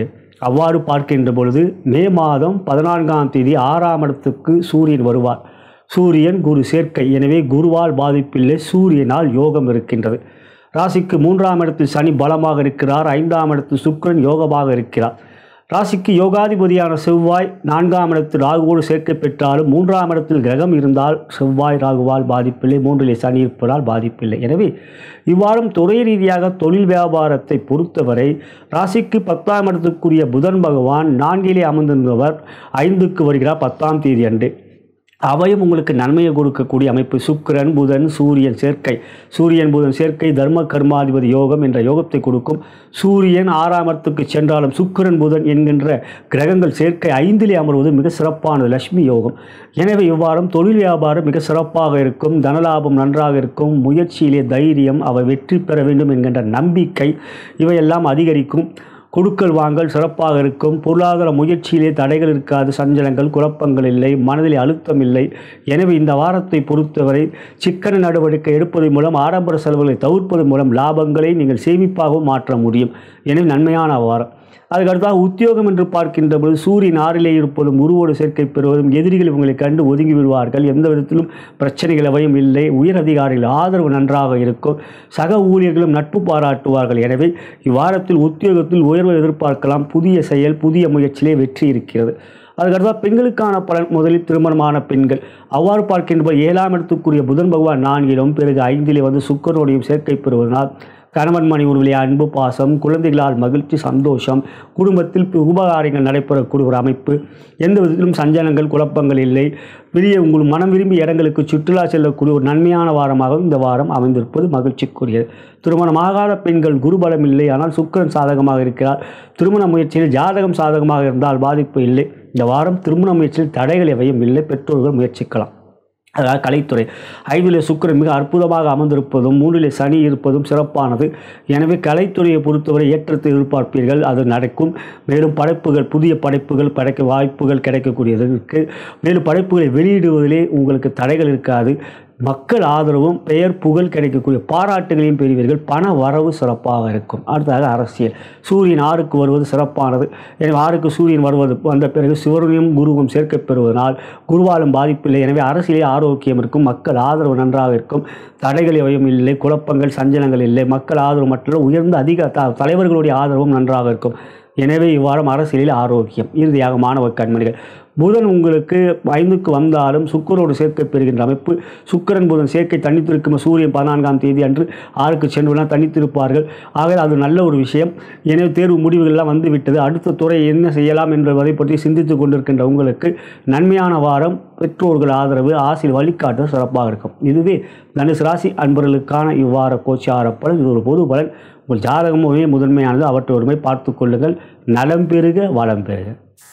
அவ்வாறு பார்க்கின்ற பொழுது மே மாதம் பதினான்காம் தேதி ஆறாம் இடத்துக்கு சூரியன் வருவார் சூரியன் குரு சேர்க்கை எனவே குருவால் பாதிப்பில்லை சூரியனால் யோகம் இருக்கின்றது ராசிக்கு மூன்றாம் இடத்தில் சனி பலமாக இருக்கிறார் ஐந்தாம் இடத்தில் சுக்கிரன் யோகமாக இருக்கிறார் ராசிக்கு யோகாதிபதியான செவ்வாய் நான்காம் இடத்தில் ராகுவோடு சேர்க்கை பெற்றாலும் மூன்றாம் இடத்தில் கிரகம் இருந்தால் செவ்வாய் ராகுவால் பாதிப்பில்லை மூன்றிலே சனி இருப்பதால் பாதிப்பில்லை எனவே இவ்வாறும் துறை ரீதியாக தொழில் வியாபாரத்தை பொறுத்தவரை ராசிக்கு பத்தாம் இடத்துக்குரிய புதன் பகவான் நான்கிலே அமர்ந்திருந்தவர் ஐந்துக்கு வருகிறார் பத்தாம் தேதி அன்று அவையும் உங்களுக்கு நன்மையை கொடுக்கக்கூடிய அமைப்பு சுக்கிரன் புதன் சூரியன் சேர்க்கை சூரியன் புதன் சேர்க்கை தர்ம கர்மாதிபதி யோகம் என்ற யோகத்தை கொடுக்கும் சூரியன் ஆறாம் இடத்துக்கு சென்றாலும் சுக்கிரன் புதன் என்கின்ற கிரகங்கள் சேர்க்கை ஐந்திலே அமர்வது மிக சிறப்பானது லட்சுமி யோகம் எனவே இவ்வாறும் தொழில் வியாபாரம் மிக சிறப்பாக இருக்கும் தனலாபம் நன்றாக இருக்கும் முயற்சியிலே தைரியம் அவை வெற்றி பெற வேண்டும் என்கின்ற நம்பிக்கை இவையெல்லாம் அதிகரிக்கும் கொடுக்கல் வாங்கல் சிறப்பாக இருக்கும் பொருளாதார முயற்சியிலே தடைகள் இருக்காது சஞ்சலங்கள் குழப்பங்கள் இல்லை மனதிலே அழுத்தம் இல்லை எனவே இந்த வாரத்தை பொறுத்தவரை சிக்கன நடவடிக்கை எடுப்பதன் மூலம் ஆடம்பர செலவுகளை தவிர்ப்பதன் மூலம் லாபங்களை நீங்கள் சேமிப்பாகவும் மாற்ற முடியும் எனவே நன்மையான வாரம் அதுக்கடுத்தாக உத்தியோகம் என்று பார்க்கின்ற பொழுது சூரியன் ஆறிலே இருப்பதும் உருவோடு சேர்க்கை பெறுவதும் எதிரிகள் இவங்களை கண்டு ஒதுங்கி விடுவார்கள் எந்த விதத்திலும் பிரச்சனைகள் எவையும் இல்லை உயர் அதிகாரிகள் ஆதரவு நன்றாக இருக்கும் சக ஊழியர்களும் நட்பு பாராட்டுவார்கள் எனவே இவ்வாரத்தில் உத்தியோகத்தில் உயர்வை எதிர்பார்க்கலாம் புதிய செயல் புதிய முயற்சியிலே வெற்றி இருக்கிறது அதுக்கடுத்தா பெண்களுக்கான பலன் முதலில் திருமணமான பெண்கள் அவ்வாறு பார்க்கின்ற போது ஏழாம் இடத்துக்குரிய புதன் பகவான் நான்கிலும் பிறகு ஐந்திலே வந்து சுக்கரனுடையும் சேர்க்கை பெறுவதனால் கணவன் மணி உருவிலே அன்பு பாசம் குழந்தைகளால் மகிழ்ச்சி சந்தோஷம் குடும்பத்தில் உபகாரியங்கள் நடைபெறக்கூடிய ஒரு அமைப்பு எந்த விதத்திலும் சஞ்சலங்கள் குழப்பங்கள் இல்லை வெளியே உங்கள் மனம் விரும்பிய இடங்களுக்கு சுற்றுலா செல்லக்கூடிய ஒரு நன்மையான வாரமாக இந்த வாரம் அமைந்திருப்பது மகிழ்ச்சிக்குரியது திருமணமாகாத பெண்கள் குருபலம் இல்லை ஆனால் சுக்கிரன் சாதகமாக இருக்கிறார் திருமண முயற்சியில் ஜாதகம் சாதகமாக இருந்தால் பாதிப்பு இல்லை இந்த வாரம் திருமண முயற்சியில் தடைகள் எவையும் இல்லை பெற்றோர்கள் முயற்சிக்கலாம் அதாவது கலைத்துறை ஐந்திலே சுக்கிரன் மிக அற்புதமாக அமர்ந்திருப்பதும் மூன்றிலே சனி இருப்பதும் சிறப்பானது எனவே கலைத்துறையை பொறுத்தவரை ஏற்றத்தை எதிர்பார்ப்பீர்கள் அது நடக்கும் மேலும் படைப்புகள் புதிய படைப்புகள் படைக்க வாய்ப்புகள் கிடைக்கக்கூடியது இருக்கு மேலும் படைப்புகளை வெளியிடுவதிலே உங்களுக்கு தடைகள் இருக்காது மக்கள் ஆதரவும் பெயர் புகழ் கிடைக்கக்கூடிய பாராட்டுகளையும் பெறுவீர்கள் பண வரவு சிறப்பாக இருக்கும் அடுத்ததாக அரசியல் சூரியன் ஆறுக்கு வருவது சிறப்பானது எனவே ஆறுக்கு சூரியன் வருவது வந்த பிறகு சிவனையும் குருவும் சேர்க்கப் பெறுவதனால் குருவாலும் பாதிப்பில்லை எனவே அரசியலே ஆரோக்கியம் இருக்கும் மக்கள் ஆதரவு நன்றாக இருக்கும் தடைகள் எவையும் இல்லை குழப்பங்கள் சஞ்சலங்கள் இல்லை மக்கள் ஆதரவு மற்றும் உயர்ந்த அதிக த தலைவர்களுடைய ஆதரவும் நன்றாக இருக்கும் எனவே இவ்வாரம் அரசியலில் ஆரோக்கியம் இறுதியாக மாணவ கண்மணிகள் புதன் உங்களுக்கு ஐந்துக்கு வந்தாலும் சுக்கரோடு சேர்க்கை பெறுகின்ற அமைப்பு சுக்கிரன் புதன் சேர்க்கை தனித்திருக்கும் சூரியன் பதினான்காம் தேதி அன்று ஆறுக்கு சென்றுலாம் தனித்திருப்பார்கள் ஆக அது நல்ல ஒரு விஷயம் எனவே தேர்வு முடிவுகள்லாம் வந்துவிட்டது அடுத்த துறை என்ன செய்யலாம் என்பதை பற்றி சிந்தித்து கொண்டிருக்கின்ற உங்களுக்கு நன்மையான வாரம் பெற்றோர்கள் ஆதரவு ஆசிரியர் வழிகாட்டு சிறப்பாக இருக்கும் இதுவே தனுசு ராசி அன்பர்களுக்கான இவ்வார கோச்சார பலன் இது ஒரு பொது பலன் உங்கள் ஜாதகமுமே முதன்மையானது அவற்றோருமை பார்த்து கொள்ளுங்கள் நலம் பெறுக வளம் பெறுக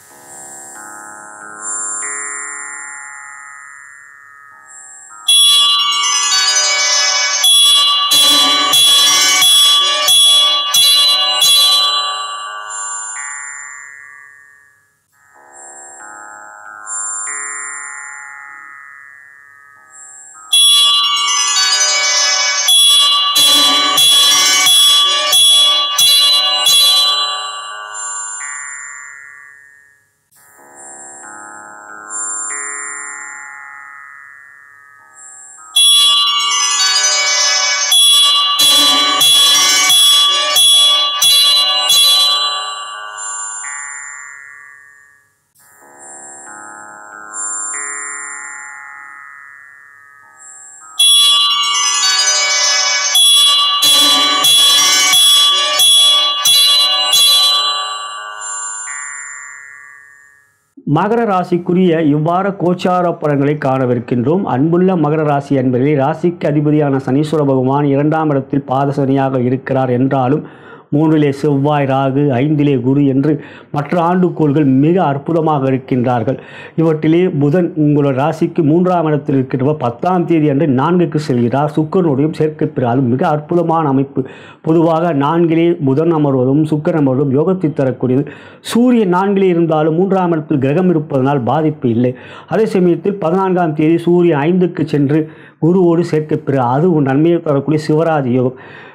மகர ராசிக்குரிய இவ்வார கோச்சார பலன்களை காணவிருக்கின்றோம் அன்புள்ள மகர ராசி என்பதிலே ராசிக்கு அதிபதியான சனீஸ்வர பகவான் இரண்டாம் இடத்தில் பாதசனியாக இருக்கிறார் என்றாலும் மூன்றிலே செவ்வாய் ராகு ஐந்திலே குரு என்று மற்ற ஆண்டுகோள்கள் மிக அற்புதமாக இருக்கின்றார்கள் இவற்றிலே புதன் உங்களோட ராசிக்கு மூன்றாம் இடத்தில் இருக்கின்ற பத்தாம் தேதி அன்று நான்குக்கு செல்கிறார் சுக்கரனுடையும் சேர்க்கை பெறாலும் மிக அற்புதமான அமைப்பு பொதுவாக நான்கிலே புதன் அமர்வதும் சுக்கரன் அமர்வதும் யோகத்தை தரக்கூடியது சூரியன் நான்கிலே இருந்தாலும் மூன்றாம் இடத்தில் கிரகம் இருப்பதனால் பாதிப்பு இல்லை அதே சமயத்தில் பதினான்காம் தேதி சூரியன் ஐந்துக்கு சென்று குருவோடு சேர்க்கை பெற அது ஒரு நன்மையை தரக்கூடிய சிவராஜ் யோகம்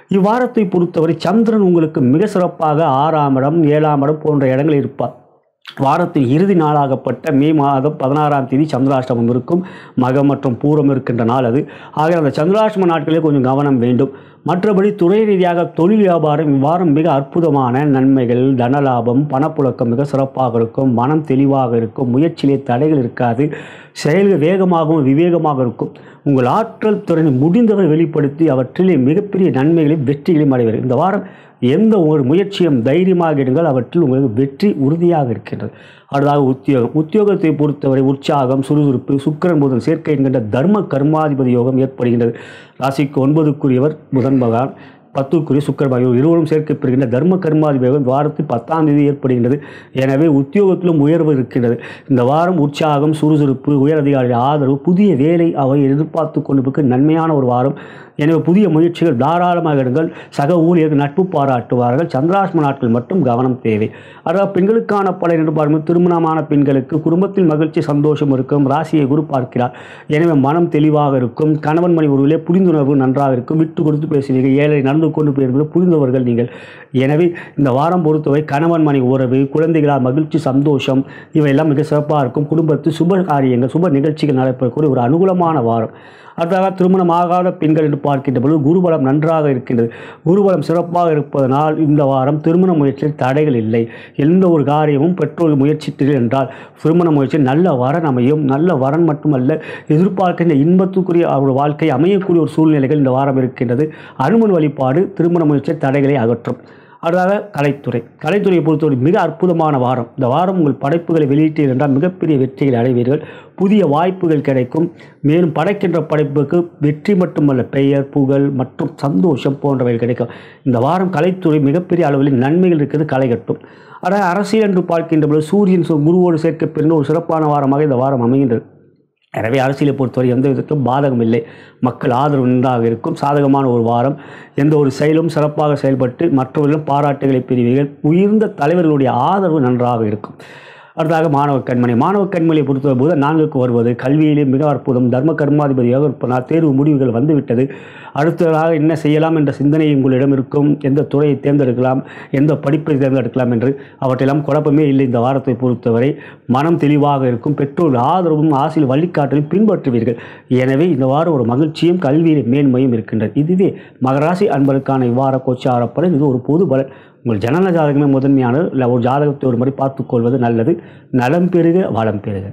இவ்வாரத்தை பொறுத்தவரை சந்திரன் உங்களுக்கு மிக சிறப்பாக ஆறாம் இடம் ஏழாம் இடம் போன்ற இடங்களில் இருப்பார் வாரத்தின் இறுதி நாளாகப்பட்ட மே மாதம் பதினாறாம் தேதி சந்திராஷ்டமம் இருக்கும் மகம் மற்றும் பூரம் இருக்கின்ற நாள் அது ஆக அந்த சந்திராஷ்டம நாட்களில் கொஞ்சம் கவனம் வேண்டும் மற்றபடி துறை ரீதியாக தொழில் வியாபாரம் இவ்வாரம் மிக அற்புதமான நன்மைகள் தனலாபம் பணப்புழக்கம் மிக சிறப்பாக இருக்கும் மனம் தெளிவாக இருக்கும் முயற்சியிலே தடைகள் இருக்காது செயல்கள் வேகமாகவும் விவேகமாக இருக்கும் உங்கள் ஆற்றல் திறனை முடிந்தவரை வெளிப்படுத்தி அவற்றிலே மிகப்பெரிய நன்மைகளையும் வெற்றிகளையும் அடைவர் இந்த வாரம் எந்த ஒரு முயற்சியும் தைரியமாக எடுங்கள் அவற்றில் உங்களுக்கு வெற்றி உறுதியாக இருக்கின்றது அடுத்ததாக உத்தியோகம் உத்தியோகத்தை பொறுத்தவரை உற்சாகம் சுறுசுறுப்பு சுக்கிரன் புதன் சேர்க்கை என்கின்ற தர்ம கர்மாதிபதி யோகம் ஏற்படுகின்றது ராசிக்கு ஒன்பதுக்குரியவர் புதன் பகவான் பத்துக்குரிய சுக்கர பகவான் இருவரும் சேர்க்கப்பெறுகின்ற தர்ம கர்மாதிபதி யோகம் வாரத்தில் பத்தாம் தேதி ஏற்படுகின்றது எனவே உத்தியோகத்திலும் உயர்வு இருக்கின்றது இந்த வாரம் உற்சாகம் சுறுசுறுப்பு உயர் அதிகாரிகள் ஆதரவு புதிய வேலை அவை எதிர்பார்த்து கொண்டிருக்க நன்மையான ஒரு வாரம் எனவே புதிய முயற்சிகள் தாராளமாக எடுங்கள் சக ஊழியர்கள் நட்பு பாராட்டுவார்கள் சந்திராஷ்ம நாட்கள் மட்டும் கவனம் தேவை அதாவது பெண்களுக்கான பலன் என்று பார்க்கும் திருமணமான பெண்களுக்கு குடும்பத்தில் மகிழ்ச்சி சந்தோஷம் இருக்கும் ராசியை குரு பார்க்கிறார் எனவே மனம் தெளிவாக இருக்கும் கணவன் மணி உறவிலே புரிந்துணர்வு நன்றாக இருக்கும் விட்டு கொடுத்து பேசுவீர்கள் ஏழை நடந்து கொண்டு போயிருப்பது புரிந்தவர்கள் நீங்கள் எனவே இந்த வாரம் பொறுத்தவரை கணவன் மணி உறவு குழந்தைகளால் மகிழ்ச்சி சந்தோஷம் இவையெல்லாம் மிக சிறப்பாக இருக்கும் குடும்பத்தில் சுப காரியங்கள் சுப நிகழ்ச்சிகள் நடைபெறக்கூடிய ஒரு அனுகூலமான வாரம் அடுத்ததாக திருமணம் ஆகாத பெண்கள் என்று பார்க்கின்ற பொழுது குருபலம் நன்றாக இருக்கின்றது குருபலம் சிறப்பாக இருப்பதனால் இந்த வாரம் திருமண முயற்சியில் தடைகள் இல்லை எந்த ஒரு காரியமும் பெற்றோர் முயற்சித்தீர்கள் என்றால் திருமண முயற்சி நல்ல வரன் அமையும் நல்ல வரன் மட்டுமல்ல எதிர்பார்க்கின்ற இன்பத்துக்குரிய அவர் வாழ்க்கை அமையக்கூடிய ஒரு சூழ்நிலைகள் இந்த வாரம் இருக்கின்றது அனுமன் வழிபாடு திருமண முயற்சி தடைகளை அகற்றும் அடுத்ததாக கலைத்துறை கலைத்துறையை பொறுத்தவரை மிக அற்புதமான வாரம் இந்த வாரம் உங்கள் படைப்புகளை வெளியிட்டீர்கள் என்றால் மிகப்பெரிய வெற்றிகளை அடைவீர்கள் புதிய வாய்ப்புகள் கிடைக்கும் மேலும் படைக்கின்ற படைப்புக்கு வெற்றி மட்டுமல்ல பெயர் புகழ் மற்றும் சந்தோஷம் போன்றவை கிடைக்கும் இந்த வாரம் கலைத்துறை மிகப்பெரிய அளவில் நன்மைகள் இருக்கிறது களை கட்டும் ஆனால் அரசியல் என்று பார்க்கின்ற பொழுது சூரியன் சு- குருவோடு சேர்க்கப்பெறுகின்ற ஒரு சிறப்பான வாரமாக இந்த வாரம் அமைகின்றது எனவே அரசியலை பொறுத்தவரை எந்த விதத்திலும் பாதகம் இல்லை மக்கள் ஆதரவு நன்றாக இருக்கும் சாதகமான ஒரு வாரம் எந்த ஒரு செயலும் சிறப்பாக செயல்பட்டு மற்றவர்களும் பாராட்டுகளை பெறுவீர்கள் உயர்ந்த தலைவர்களுடைய ஆதரவு நன்றாக இருக்கும் அடுத்ததாக மாணவ கண்மணி மாணவ கண்மணியை பொறுத்த போது நான்குக்கு வருவது கல்வியிலே மிக அற்புதம் தர்ம கர்மாதிபதியாக இருப்பதால் தேர்வு முடிவுகள் வந்துவிட்டது அடுத்ததாக என்ன செய்யலாம் என்ற சிந்தனை உங்களிடம் இருக்கும் எந்த துறையை தேர்ந்தெடுக்கலாம் எந்த படிப்பை தேர்ந்தெடுக்கலாம் என்று அவற்றெல்லாம் குழப்பமே இல்லை இந்த வாரத்தை பொறுத்தவரை மனம் தெளிவாக இருக்கும் பெற்றோர் ஆதரவும் ஆசையில் வழிகாட்டலும் பின்பற்றுவீர்கள் எனவே இந்த வாரம் ஒரு மகிழ்ச்சியும் கல்வியில் மேன்மையும் இருக்கின்றது இதுவே மகராசி அன்பருக்கான இவ்வார கோச்சார பலன் இது ஒரு பொது பலன் உங்கள் ஜனன ஜாதகமே முதன்மையானது இல்லை ஒரு ஜாதகத்தை ஒரு முறை பார்த்துக்கொள்வது நல்லது நலம் பெறுக வளம் பெறுக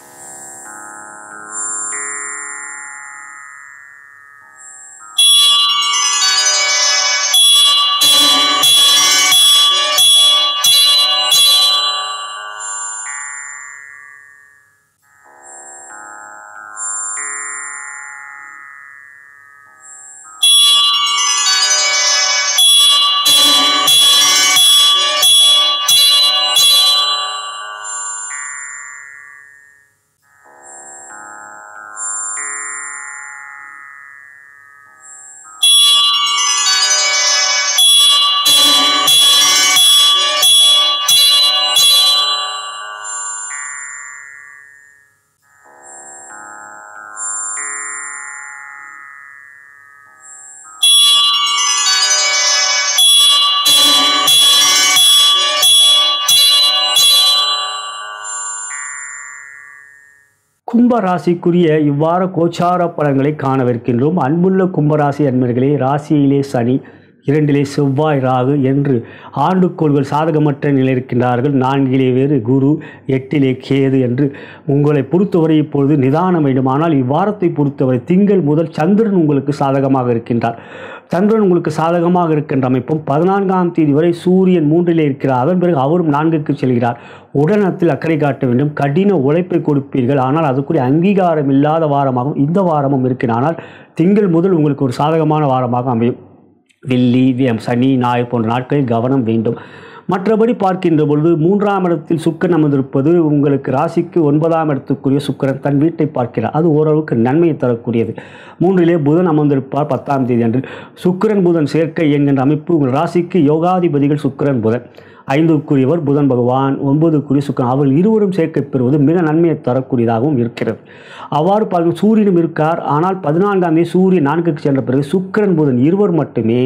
கும்ப ராசிக்குரிய இவ்வாறு கோச்சார பலன்களை காணவிருக்கின்றோம் அன்புள்ள கும்பராசி அன்பர்களே ராசியிலே சனி இரண்டிலே செவ்வாய் ராகு என்று ஆண்டுக்கோள்கள் சாதகமற்ற நிலை இருக்கின்றார்கள் நான்கிலே வேறு குரு எட்டிலே கேது என்று உங்களை பொறுத்தவரை இப்பொழுது நிதானம் வேண்டும் ஆனால் இவ்வாரத்தை பொறுத்தவரை திங்கள் முதல் சந்திரன் உங்களுக்கு சாதகமாக இருக்கின்றார் சந்திரன் உங்களுக்கு சாதகமாக இருக்கின்ற அமைப்பும் பதினான்காம் தேதி வரை சூரியன் மூன்றிலே இருக்கிறார் அதன் பிறகு அவரும் நான்குக்கு செல்கிறார் உடனத்தில் அக்கறை காட்ட வேண்டும் கடின உழைப்பை கொடுப்பீர்கள் ஆனால் அதுக்குரிய அங்கீகாரம் இல்லாத வாரமாகவும் இந்த வாரமும் இருக்கிறது ஆனால் திங்கள் முதல் உங்களுக்கு ஒரு சாதகமான வாரமாக அமையும் வெள்ளி வியம், சனி ஞாயிறு போன்ற நாட்களில் கவனம் வேண்டும் மற்றபடி பார்க்கின்ற பொழுது மூன்றாம் இடத்தில் சுக்கரன் அமர்ந்திருப்பது உங்களுக்கு ராசிக்கு ஒன்பதாம் இடத்துக்குரிய சுக்கிரன் தன் வீட்டை பார்க்கிறார் அது ஓரளவுக்கு நன்மையை தரக்கூடியது மூன்றிலே புதன் அமர்ந்திருப்பார் பத்தாம் தேதி அன்று சுக்கிரன் புதன் சேர்க்கை என்கின்ற அமைப்பு உங்கள் ராசிக்கு யோகாதிபதிகள் சுக்கிரன் புதன் ஐந்துக்குரியவர் புதன் பகவான் ஒன்பதுக்குரிய சுக்கரன் அவர்கள் இருவரும் சேர்க்கை பெறுவது மிக நன்மையை தரக்கூடியதாகவும் இருக்கிறது அவ்வாறு பார்க்கும் சூரியனும் இருக்கார் ஆனால் பதினான்காம் தேதி சூரியன் நான்குக்கு சென்ற பிறகு சுக்கிரன் புதன் இருவர் மட்டுமே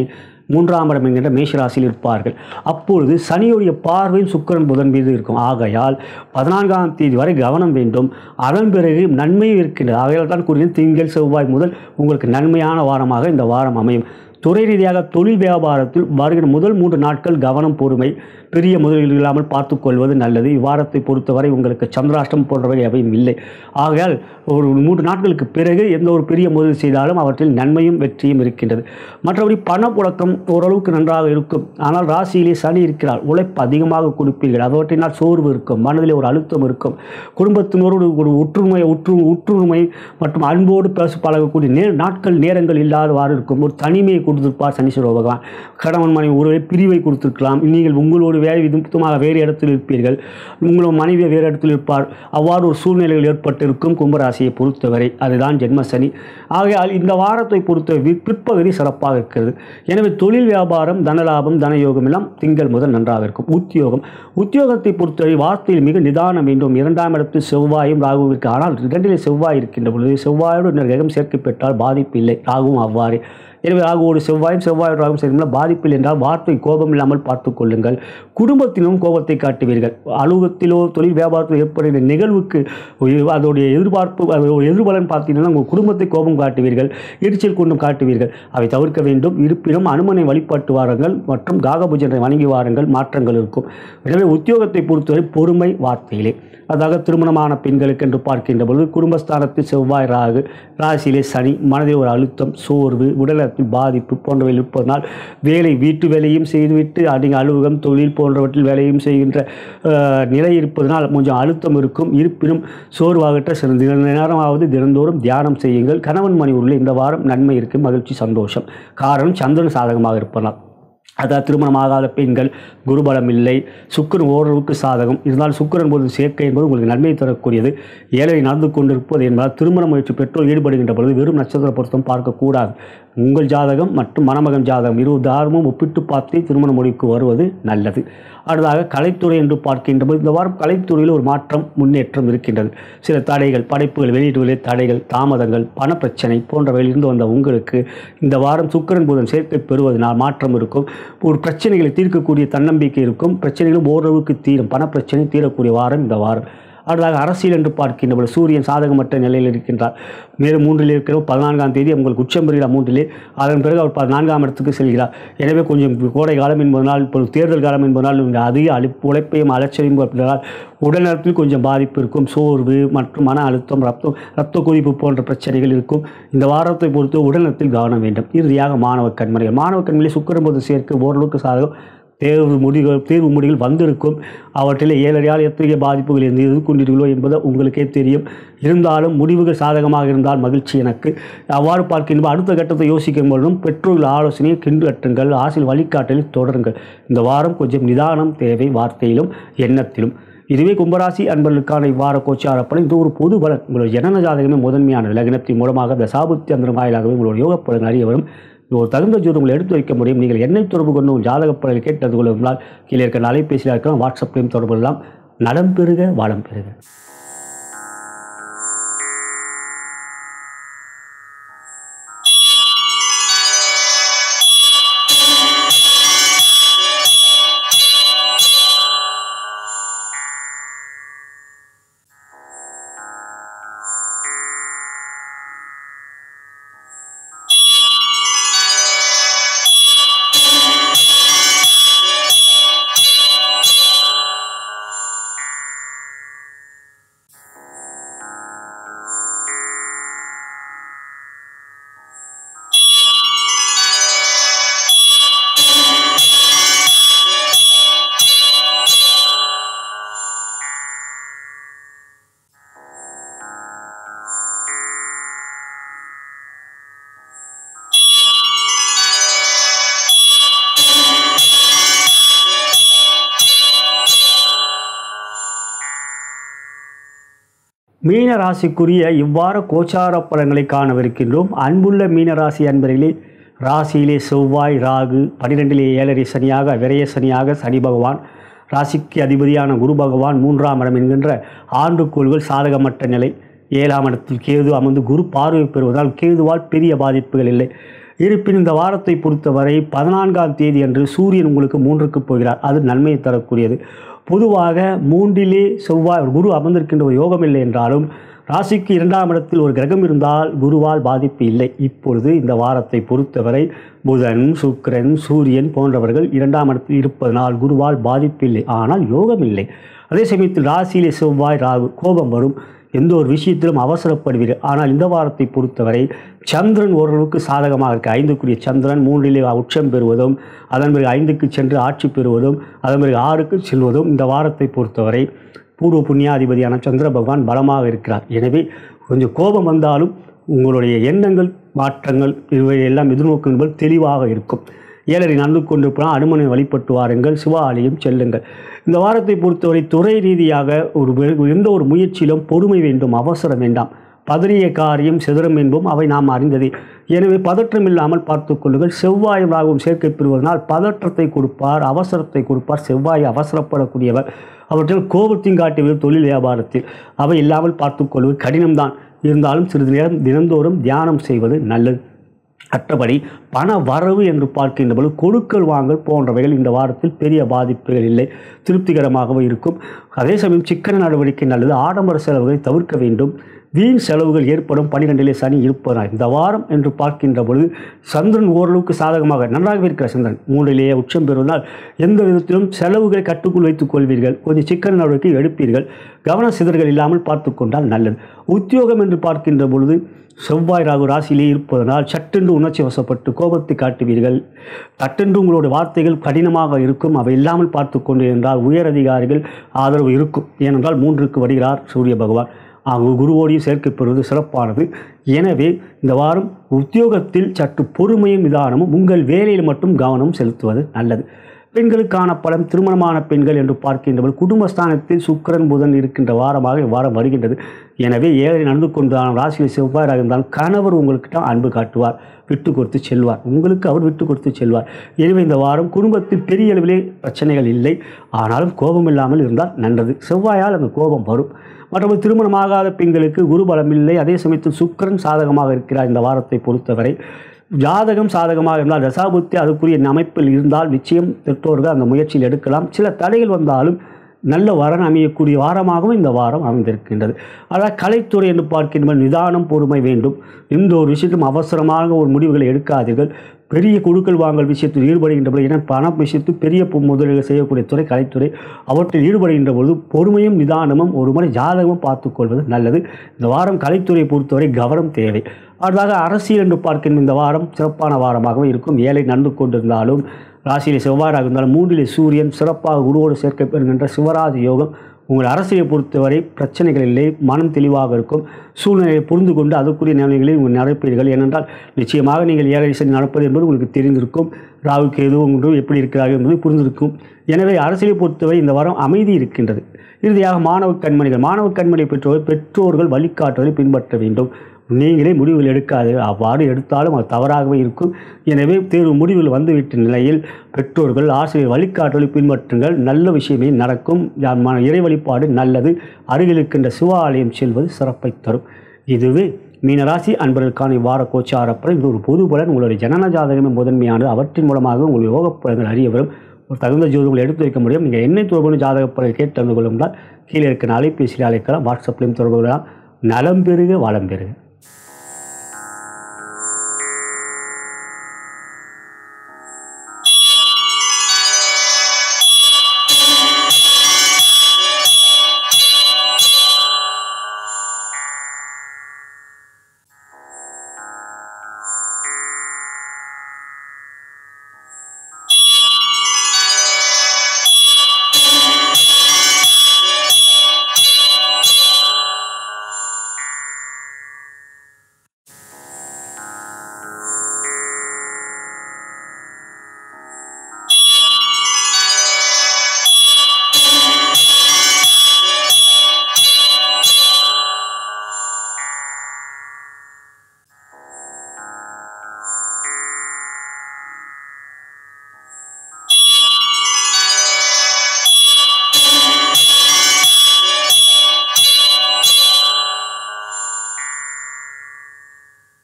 மூன்றாம் இடம் என்கின்ற மேஷராசியில் இருப்பார்கள் அப்பொழுது சனியுடைய பார்வையும் சுக்கிரன் புதன் மீது இருக்கும் ஆகையால் பதினான்காம் தேதி வரை கவனம் வேண்டும் அதன் பிறகு நன்மையும் இருக்கின்றது ஆகையால் தான் கூறினேன் திங்கள் செவ்வாய் முதல் உங்களுக்கு நன்மையான வாரமாக இந்த வாரம் அமையும் துறை ரீதியாக தொழில் வியாபாரத்தில் வருகிற முதல் மூன்று நாட்கள் கவனம் பொறுமை பெரிய முதலீடு இல்லாமல் பார்த்துக் கொள்வது நல்லது இவ்வாரத்தை பொறுத்தவரை உங்களுக்கு சந்திராஷ்டம் போன்றவை எவையும் இல்லை ஆகையால் ஒரு மூன்று நாட்களுக்கு பிறகு எந்த ஒரு பெரிய முதலீடு செய்தாலும் அவற்றில் நன்மையும் வெற்றியும் இருக்கின்றது மற்றபடி பணப்புழக்கம் ஓரளவுக்கு நன்றாக இருக்கும் ஆனால் ராசியிலே சனி இருக்கிறார் உழைப்பு அதிகமாக கொடுப்பீர்கள் அவற்றினால் சோர்வு இருக்கும் மனதிலே ஒரு அழுத்தம் இருக்கும் குடும்பத்தினரோடு ஒரு ஒற்றுமை ஒற்று ஒற்றுமை மற்றும் அன்போடு பேச பழகக்கூடிய நே நாட்கள் நேரங்கள் இல்லாதவாறு இருக்கும் ஒரு தனிமையை கொடுத்திருப்பார் சனீஸ்வர பகவான் கணவன் மனைவி ஒருவரை பிரிவை கொடுத்திருக்கலாம் நீங்கள் உங்களோடு வேலை விதமாக வேறு இடத்தில் இருப்பீர்கள் உங்களோட மனைவி வேறு இடத்தில் இருப்பார் அவ்வாறு ஒரு சூழ்நிலைகள் ஏற்பட்டிருக்கும் கும்பராசியை பொறுத்தவரை அதுதான் ஜென்ம சனி ஆகையால் இந்த வாரத்தை பொறுத்தவரை பிற்பகுதி சிறப்பாக இருக்கிறது எனவே தொழில் வியாபாரம் தனலாபம் தனயோகம் எல்லாம் திங்கள் முதல் நன்றாக இருக்கும் உத்தியோகம் உத்தியோகத்தை பொறுத்தவரை வார்த்தையில் மிக நிதானம் வேண்டும் இரண்டாம் இடத்தில் செவ்வாயும் ராகுவிற்கு ஆனால் இரண்டிலே செவ்வாய் இருக்கின்ற பொழுது செவ்வாயோடு இன்னொரு கிரகம் சேர்க்கை பெற்றால் பாதிப்பு இல்லை ராகுவும் அவ்வாறே எனவே ராகுவோடு செவ்வாயும் செவ்வாயோடு ராகும் சேர்ந்தால் பாதிப்பில் என்றால் வார்த்தை கோபம் இல்லாமல் பார்த்துக் கொள்ளுங்கள் குடும்பத்திலும் கோபத்தை காட்டுவீர்கள் அலுவலகத்திலோ தொழில் வியாபாரத்திலோ ஏற்படுகிற நிகழ்வுக்கு ஒரு- அதோடைய எதிர்பார்ப்பு அதோடைய எதிர்பலன் பார்த்தீங்கன்னா உங்கள் குடும்பத்தை கோபம் காட்டுவீர்கள் எரிச்சல் கொண்டும் காட்டுவீர்கள் அவை தவிர்க்க வேண்டும் இருப்பினும் அனுமனை வழிபாட்டு வாருங்கள் மற்றும் காகபூஜனை வணங்கி வாருங்கள் மாற்றங்கள் இருக்கும் எனவே உத்தியோகத்தை பொறுத்தவரை பொறுமை வார்த்தையிலே அதாக திருமணமான பெண்களுக்கு என்று பார்க்கின்ற பொழுது குடும்பஸ்தானத்தில் செவ்வாய் ராகு ராசியிலே சனி மனதில் ஒரு அழுத்தம் சோர்வு உடலத்தில் பாதிப்பு போன்றவை இருப்பதனால் வேலை வீட்டு வேலையும் செய்துவிட்டு அதிக அலுவலகம் தொழில் போன்றவற்றில் வேலையும் செய்கின்ற அஹ், நிலை இருப்பதனால் கொஞ்சம் அழுத்தம் இருக்கும் இருப்பினும் சோர்வாகற்ற சில தின நேரமாவது தினந்தோறும் தியானம் செய்யுங்கள் கணவன் மணி உள்ள இந்த வாரம் நன்மை இருக்கும் மகிழ்ச்சி சந்தோஷம் காரணம் சந்திரன் சாதகமாக இருப்பதால் அதாவது திருமணமாகாத பெண்கள் குருபலம் இல்லை சுக்கிரன் ஓரளவுக்கு சாதகம் இருந்தால் சுக்கிரன் போது சேர்க்கை என்பது உங்களுக்கு நன்மை தரக்கூடியது ஏழை நடந்து கொண்டிருப்பது என்பதால் திருமண முயற்சி பெற்றோர் ஈடுபடுகின்ற பொழுது வெறும் நட்சத்திர பொருத்தம் பார்க்கக்கூடாது உங்கள் ஜாதகம் மற்றும் மணமகன் ஜாதகம் இரு தாரமும் ஒப்பிட்டு பார்த்தே திருமண முடிவுக்கு வருவது நல்லது அடுத்ததாக கலைத்துறை என்று பார்க்கின்ற போது இந்த வாரம் கலைத்துறையில் ஒரு மாற்றம் முன்னேற்றம் இருக்கின்றது சில தடைகள் படைப்புகள் வெளியீடுகளில் தடைகள் தாமதங்கள் பணப்பிரச்சனை போன்றவையில் இருந்து வந்த உங்களுக்கு இந்த வாரம் சுக்கிரன் புதன் சேர்க்கை பெறுவதனால் மாற்றம் இருக்கும் ஒரு பிரச்சனைகளை தீர்க்கக்கூடிய தன்னம்பிக்கை இருக்கும் பிரச்சனைகளும் ஓரளவுக்கு தீரும் பணப்பிரச்சனை தீரக்கூடிய வாரம் இந்த வாரம் அடுத்ததாக அரசியல் என்று பார்க்கின்ற பொழுது சூரியன் சாதகமற்ற நிலையில் இருக்கின்றார் மேலும் மூன்றில் இருக்கிற பதினான்காம் தேதி உங்களுக்கு உச்சம் பெறுகிறார் மூன்றிலே அதன் பிறகு அவர் பதினான்காம் இடத்துக்கு செல்கிறார் எனவே கொஞ்சம் கோடை காலம் என்பதனால் இப்பொழுது தேர்தல் காலம் என்பதனால் இந்த அதிக அழிப்பு உழைப்பையும் அலட்சியம் அப்படினால் உடல்நலத்தில் கொஞ்சம் பாதிப்பு இருக்கும் சோர்வு மற்றும் மன அழுத்தம் ரத்தம் ரத்த கொதிப்பு போன்ற பிரச்சனைகள் இருக்கும் இந்த வாரத்தை பொறுத்து உடல்நலத்தில் கவனம் வேண்டும் இறுதியாக மாணவ கண்மணிகள் மாணவ கண்மணியில் சுக்கிரன் போது சேர்க்க ஓரளவுக்கு சாதகம் தேர்வு முடிவுகள் தேர்வு முடிவுகள் வந்திருக்கும் அவற்றில் ஏழரையால் எத்தகைய பாதிப்புகள் இருந்து எதிர்கொண்டீர்களோ என்பது உங்களுக்கே தெரியும் இருந்தாலும் முடிவுகள் சாதகமாக இருந்தால் மகிழ்ச்சி எனக்கு அவ்வாறு பார்க்கின்ற அடுத்த கட்டத்தை யோசிக்கும் பொழுதும் பெற்றோர்கள் ஆலோசனையை கிண்டுகட்டுங்கள் ஆசில் வழிகாட்டலில் தொடருங்கள் இந்த வாரம் கொஞ்சம் நிதானம் தேவை வார்த்தையிலும் எண்ணத்திலும் இதுவே கும்பராசி அன்பர்களுக்கான இவ்வார கோச்சாரப்படை இது ஒரு பொது பலன் உங்களுடைய ஜனன ஜாதகமே முதன்மையான லக்னத்தின் மூலமாக தசாபுத்தி அந்த வாயிலாகவே உங்களுடைய யோக பலன் அறிய வரும் இது ஒரு தகுந்த ஜோதி உங்களை எடுத்து வைக்க முடியும் நீங்கள் என்னை தொடர்பு கொண்டு உங்கள் ஜாதக பலனை கேட்டு அது கொள்ளுங்களால் கீழே இருக்கிற அலைபேசியில் இருக்கலாம் வாட்ஸ்அப்லையும் தொடர்பு கொள்ளலாம் நலம் பெறுக வாழம் பெறுக மீன ராசிக்குரிய இவ்வாறு கோச்சார பலன்களை காணவிருக்கின்றோம் அன்புள்ள மீன ராசி அன்பர்களே ராசியிலே செவ்வாய் ராகு பனிரெண்டிலே ஏழரை சனியாக விரய சனியாக சனி பகவான் ராசிக்கு அதிபதியான குரு பகவான் மூன்றாம் இடம் என்கின்ற ஆண்டுக்கோள்கள் சாதகமற்ற நிலை ஏழாம் இடத்தில் கேது அமர்ந்து குரு பார்வை பெறுவதால் கேதுவால் பெரிய பாதிப்புகள் இல்லை இருப்பினும் இந்த வாரத்தை பொறுத்தவரை பதினான்காம் தேதி அன்று சூரியன் உங்களுக்கு மூன்றுக்கு போகிறார் அது நன்மையை தரக்கூடியது பொதுவாக மூன்றிலே செவ்வாய் குரு அமர்ந்திருக்கின்ற ஒரு யோகம் இல்லை என்றாலும் ராசிக்கு இரண்டாம் இடத்தில் ஒரு கிரகம் இருந்தால் குருவால் பாதிப்பு இல்லை இப்பொழுது இந்த வாரத்தை பொறுத்தவரை புதன் சுக்கிரன் சூரியன் போன்றவர்கள் இரண்டாம் இடத்தில் இருப்பதனால் குருவால் பாதிப்பு இல்லை ஆனால் யோகம் இல்லை அதே சமயத்தில் ராசியிலே செவ்வாய் ராகு கோபம் வரும் எந்த ஒரு விஷயத்திலும் அவசரப்படுவீர்கள் ஆனால் இந்த வாரத்தை பொறுத்தவரை சந்திரன் ஓரளவுக்கு சாதகமாக இருக்கு ஐந்துக்குரிய சந்திரன் மூன்றிலே உச்சம் பெறுவதும் அதன் பிறகு ஐந்துக்கு சென்று ஆட்சி பெறுவதும் அதன் பிறகு ஆறுக்கு செல்வதும் இந்த வாரத்தை பொறுத்தவரை பூர்வ புண்ணியாதிபதியான சந்திர பகவான் பலமாக இருக்கிறார் எனவே கொஞ்சம் கோபம் வந்தாலும் உங்களுடைய எண்ணங்கள் மாற்றங்கள் இவை எல்லாம் எதிர்நோக்குங்கள் தெளிவாக இருக்கும் ஏழரை நடந்து கொண்டிருப்பால் அனுமனை வழிபட்டு வாருங்கள் சிவ ஆலயம் செல்லுங்கள் இந்த வாரத்தை பொறுத்தவரை துறை ரீதியாக ஒரு வெ- எந்த ஒரு முயற்சியிலும் பொறுமை வேண்டும் அவசரம் வேண்டாம் பதறிய காரியம் சிதறம் என்போம் அவை நாம் அறிந்ததே எனவே பதற்றம் இல்லாமல் பார்த்துக் கொள்ளுங்கள் செவ்வாய் ராகவும் சேர்க்கை பெறுவதனால் பதற்றத்தை கொடுப்பார் அவசரத்தை கொடுப்பார் செவ்வாய் அவசரப்படக்கூடியவர் அவற்றில் கோபத்தையும் காட்டுவது தொழில் வியாபாரத்தில் அவை இல்லாமல் பார்த்துக் கொள்வது கடினம்தான் இருந்தாலும் சிறிது நேரம் தினந்தோறும் தியானம் செய்வது நல்லது மற்றபடி பண வரவு என்று பார்க்கின்ற பொழுது கொடுக்கல் வாங்கல் போன்றவைகள் இந்த வாரத்தில் பெரிய பாதிப்புகள் இல்லை திருப்திகரமாகவே இருக்கும் அதே சமயம் சிக்கன நடவடிக்கை நல்லது ஆடம்பர செலவுகளை தவிர்க்க வேண்டும் வீண் செலவுகள் ஏற்படும் பனிரெண்டிலே சனி இருப்பதனால் இந்த வாரம் என்று பார்க்கின்ற பொழுது சந்திரன் ஓரளவுக்கு சாதகமாக நன்றாகவே இருக்கிற சந்திரன் மூன்றிலேயே உச்சம் பெறுவதால் எந்த விதத்திலும் செலவுகளை கட்டுக்குள் வைத்துக் கொள்வீர்கள் கொஞ்சம் சிக்கன நடவடிக்கை எடுப்பீர்கள் கவன சிதறுகள் இல்லாமல் பார்த்து கொண்டால் நல்லது உத்தியோகம் என்று பார்க்கின்ற பொழுது செவ்வாய் ராகு ராசியிலே இருப்பதனால் சட்டென்று உணர்ச்சி வசப்பட்டு கோபத்தை காட்டுவீர்கள் சட்டென்று உங்களுடைய வார்த்தைகள் கடினமாக இருக்கும் அவை இல்லாமல் பார்த்து கொண்டு என்றால் உயர் அதிகாரிகள் ஆதரவு இருக்கும் ஏனென்றால் மூன்றுக்கு வருகிறார் சூரிய பகவான் ஆக குருவோடையும் சேர்க்கப்படுவது சிறப்பானது எனவே இந்த வாரம் உத்தியோகத்தில் சற்று பொறுமையும் நிதானமும் உங்கள் வேலையில் மட்டும் கவனம் செலுத்துவது நல்லது பெண்களுக்கான பலம் திருமணமான பெண்கள் என்று பார்க்கின்றவர்கள் குடும்பஸ்தானத்தில் சுக்கிரன் புதன் இருக்கின்ற வாரமாக இவ்வாரம் வருகின்றது எனவே ஏழை நடந்து கொண்டாலும் ராசியில் செவ்வாயாக இருந்தாலும் கணவர் உங்கள்கிட்ட அன்பு காட்டுவார் விட்டு கொடுத்து செல்வார் உங்களுக்கு அவர் விட்டு கொடுத்து செல்வார் எனவே இந்த வாரம் குடும்பத்தில் பெரிய அளவிலே பிரச்சனைகள் இல்லை ஆனாலும் கோபம் இல்லாமல் இருந்தால் நல்லது செவ்வாயால் அந்த கோபம் வரும் மற்றபடி திருமணமாகாத பெண்களுக்கு குரு பலம் இல்லை அதே சமயத்தில் சுக்கிரன் சாதகமாக இருக்கிறார் இந்த வாரத்தை பொறுத்தவரை ஜாதகம் சாதகமாக இருந்தால் தசாபுத்தி அதுக்குரிய அமைப்பில் இருந்தால் நிச்சயம் பெற்றோர்கள் அந்த முயற்சியில் எடுக்கலாம் சில தடைகள் வந்தாலும் நல்ல வரன் அமையக்கூடிய வாரமாகவும் இந்த வாரம் அமைந்திருக்கின்றது அதாவது கலைத்துறை என்று பார்க்கின்ற நிதானம் பொறுமை வேண்டும் எந்த ஒரு விஷயத்திலும் அவசரமாக ஒரு முடிவுகளை எடுக்காதீர்கள் பெரிய குழுக்கள் வாங்கல் விஷயத்தில் ஈடுபடுகின்ற பொழுது ஏன்னா பணம் விஷயத்தில் பெரிய பொ- முதலீடுகள் செய்யக்கூடிய துறை கலைத்துறை அவற்றில் ஈடுபடுகின்ற பொழுது பொறுமையும் நிதானமும் ஒரு முறை ஜாதகமும் பார்த்துக்கொள்வது நல்லது இந்த வாரம் கலைத்துறையை பொறுத்தவரை கவனம் தேவை அடுத்ததாக அரசியல் என்று பார்க்கின்ற இந்த வாரம் சிறப்பான வாரமாகவே இருக்கும் ஏழை நடந்து கொண்டிருந்தாலும் ராசியிலே செவ்வாறாக இருந்தாலும் மூன்றிலே சூரியன் சிறப்பாக குருவோடு சேர்க்கப்படுகின்ற சிவராஜ யோகம் உங்கள் அரசியலை பொறுத்தவரை பிரச்சனைகள் இல்லை மனம் தெளிவாக இருக்கும் சூழ்நிலையை புரிந்து கொண்டு அதற்குரிய நிலைமைகளை உங்கள் நடப்பீர்கள் ஏனென்றால் நிச்சயமாக நீங்கள் ஏழை சனி நடப்பது என்பது உங்களுக்கு தெரிந்திருக்கும் ராகு கேது ஒன்று எப்படி இருக்கிறார்கள் என்பது புரிந்திருக்கும் எனவே அரசியலை பொறுத்தவரை இந்த வாரம் அமைதி இருக்கின்றது இறுதியாக மாணவ கண்மணிகள் மாணவ கண்மணி பெற்றோர் பெற்றோர்கள் வழிகாட்டுவதை பின்பற்ற வேண்டும் நீங்களே முடிவுகள் எடுக்காது அவ்வாறு எடுத்தாலும் அது தவறாகவே இருக்கும் எனவே தேர்வு முடிவில் வந்துவிட்ட நிலையில் பெற்றோர்கள் ஆசிரியர் வழிகாட்டுதலை பின்பற்றுங்கள் நல்ல விஷயமே நடக்கும் யா- ம- இறை வழிபாடு நல்லது அருகில் இருக்கின்ற சிவாலயம் செல்வது சிறப்பை தரும் இதுவே மீனராசி அன்பர்களுக்கான இவ்வார கோச்சாரப்படம் இது ஒரு பொது பலன் உங்களுடைய ஜனன ஜாதகமே முதன்மையானது அவற்றின் மூலமாக உங்கள் யோகப் பலன்கள் அறிய வரும் ஒரு தகுந்த ஜோதிகளை எடுத்து வைக்க முடியும் நீங்கள் என்னை தொடர்பு ஜாதக பலன் கேட்டு தெரிந்து கொள்ளும் கீழே இருக்கிற அலைபேசியில் அழைக்கலாம் வாட்ஸ்அப்லையும் தொடர்பு கொள்ளலாம் நலம் பெருக வளம் பெருக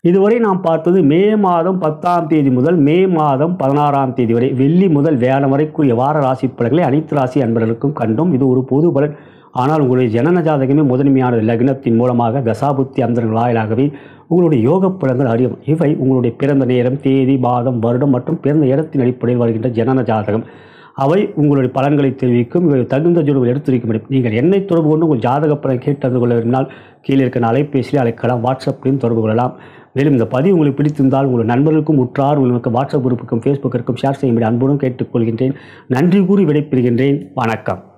இதுவரை நாம் பார்த்தது மே மாதம் பத்தாம் தேதி முதல் மே மாதம் பதினாறாம் தேதி வரை வெள்ளி முதல் வியாழம் வரைக்குரிய வார ராசி பலன்களை அனைத்து ராசி அன்பர்களுக்கும் கண்டோம் இது ஒரு பொது பலன் ஆனால் உங்களுடைய ஜனன ஜாதகமே முதன்மையான லக்னத்தின் மூலமாக தசாபுத்தி அந்தரங்கள் வாயிலாகவே உங்களுடைய யோக பலன்கள் அறியும் இவை உங்களுடைய பிறந்த நேரம் தேதி மாதம் வருடம் மற்றும் பிறந்த இடத்தின் அடிப்படையில் வருகின்ற ஜனன ஜாதகம் அவை உங்களுடைய பலன்களை தெரிவிக்கும் இவை தகுந்த ஜோடுகள் எடுத்துரைக்க முடியும் நீங்கள் என்னை தொடர்பு கொண்டு உங்கள் ஜாதக பலன் கேட்டு அறிந்து கொள்ள விரும்பினால் கீழே இருக்கிற அலைபேசியில் அழைக்கலாம் வாட்ஸ்அப்லையும் தொடர்பு கொள்ளலாம் மேலும் இந்த பதிவு உங்களுக்கு பிடித்திருந்தால் உங்கள் நண்பர்களுக்கும் உற்றார் உங்களுக்கு வாட்ஸ்அப் குரூப்புக்கும் ஃபேஸ்புக்கிற்கும் ஷேர் செய்யும்படி அன்புடன் கேட்டுக்கொள்கின்றேன் நன்றி கூறி விடைபெறுகின்றேன் வணக்கம்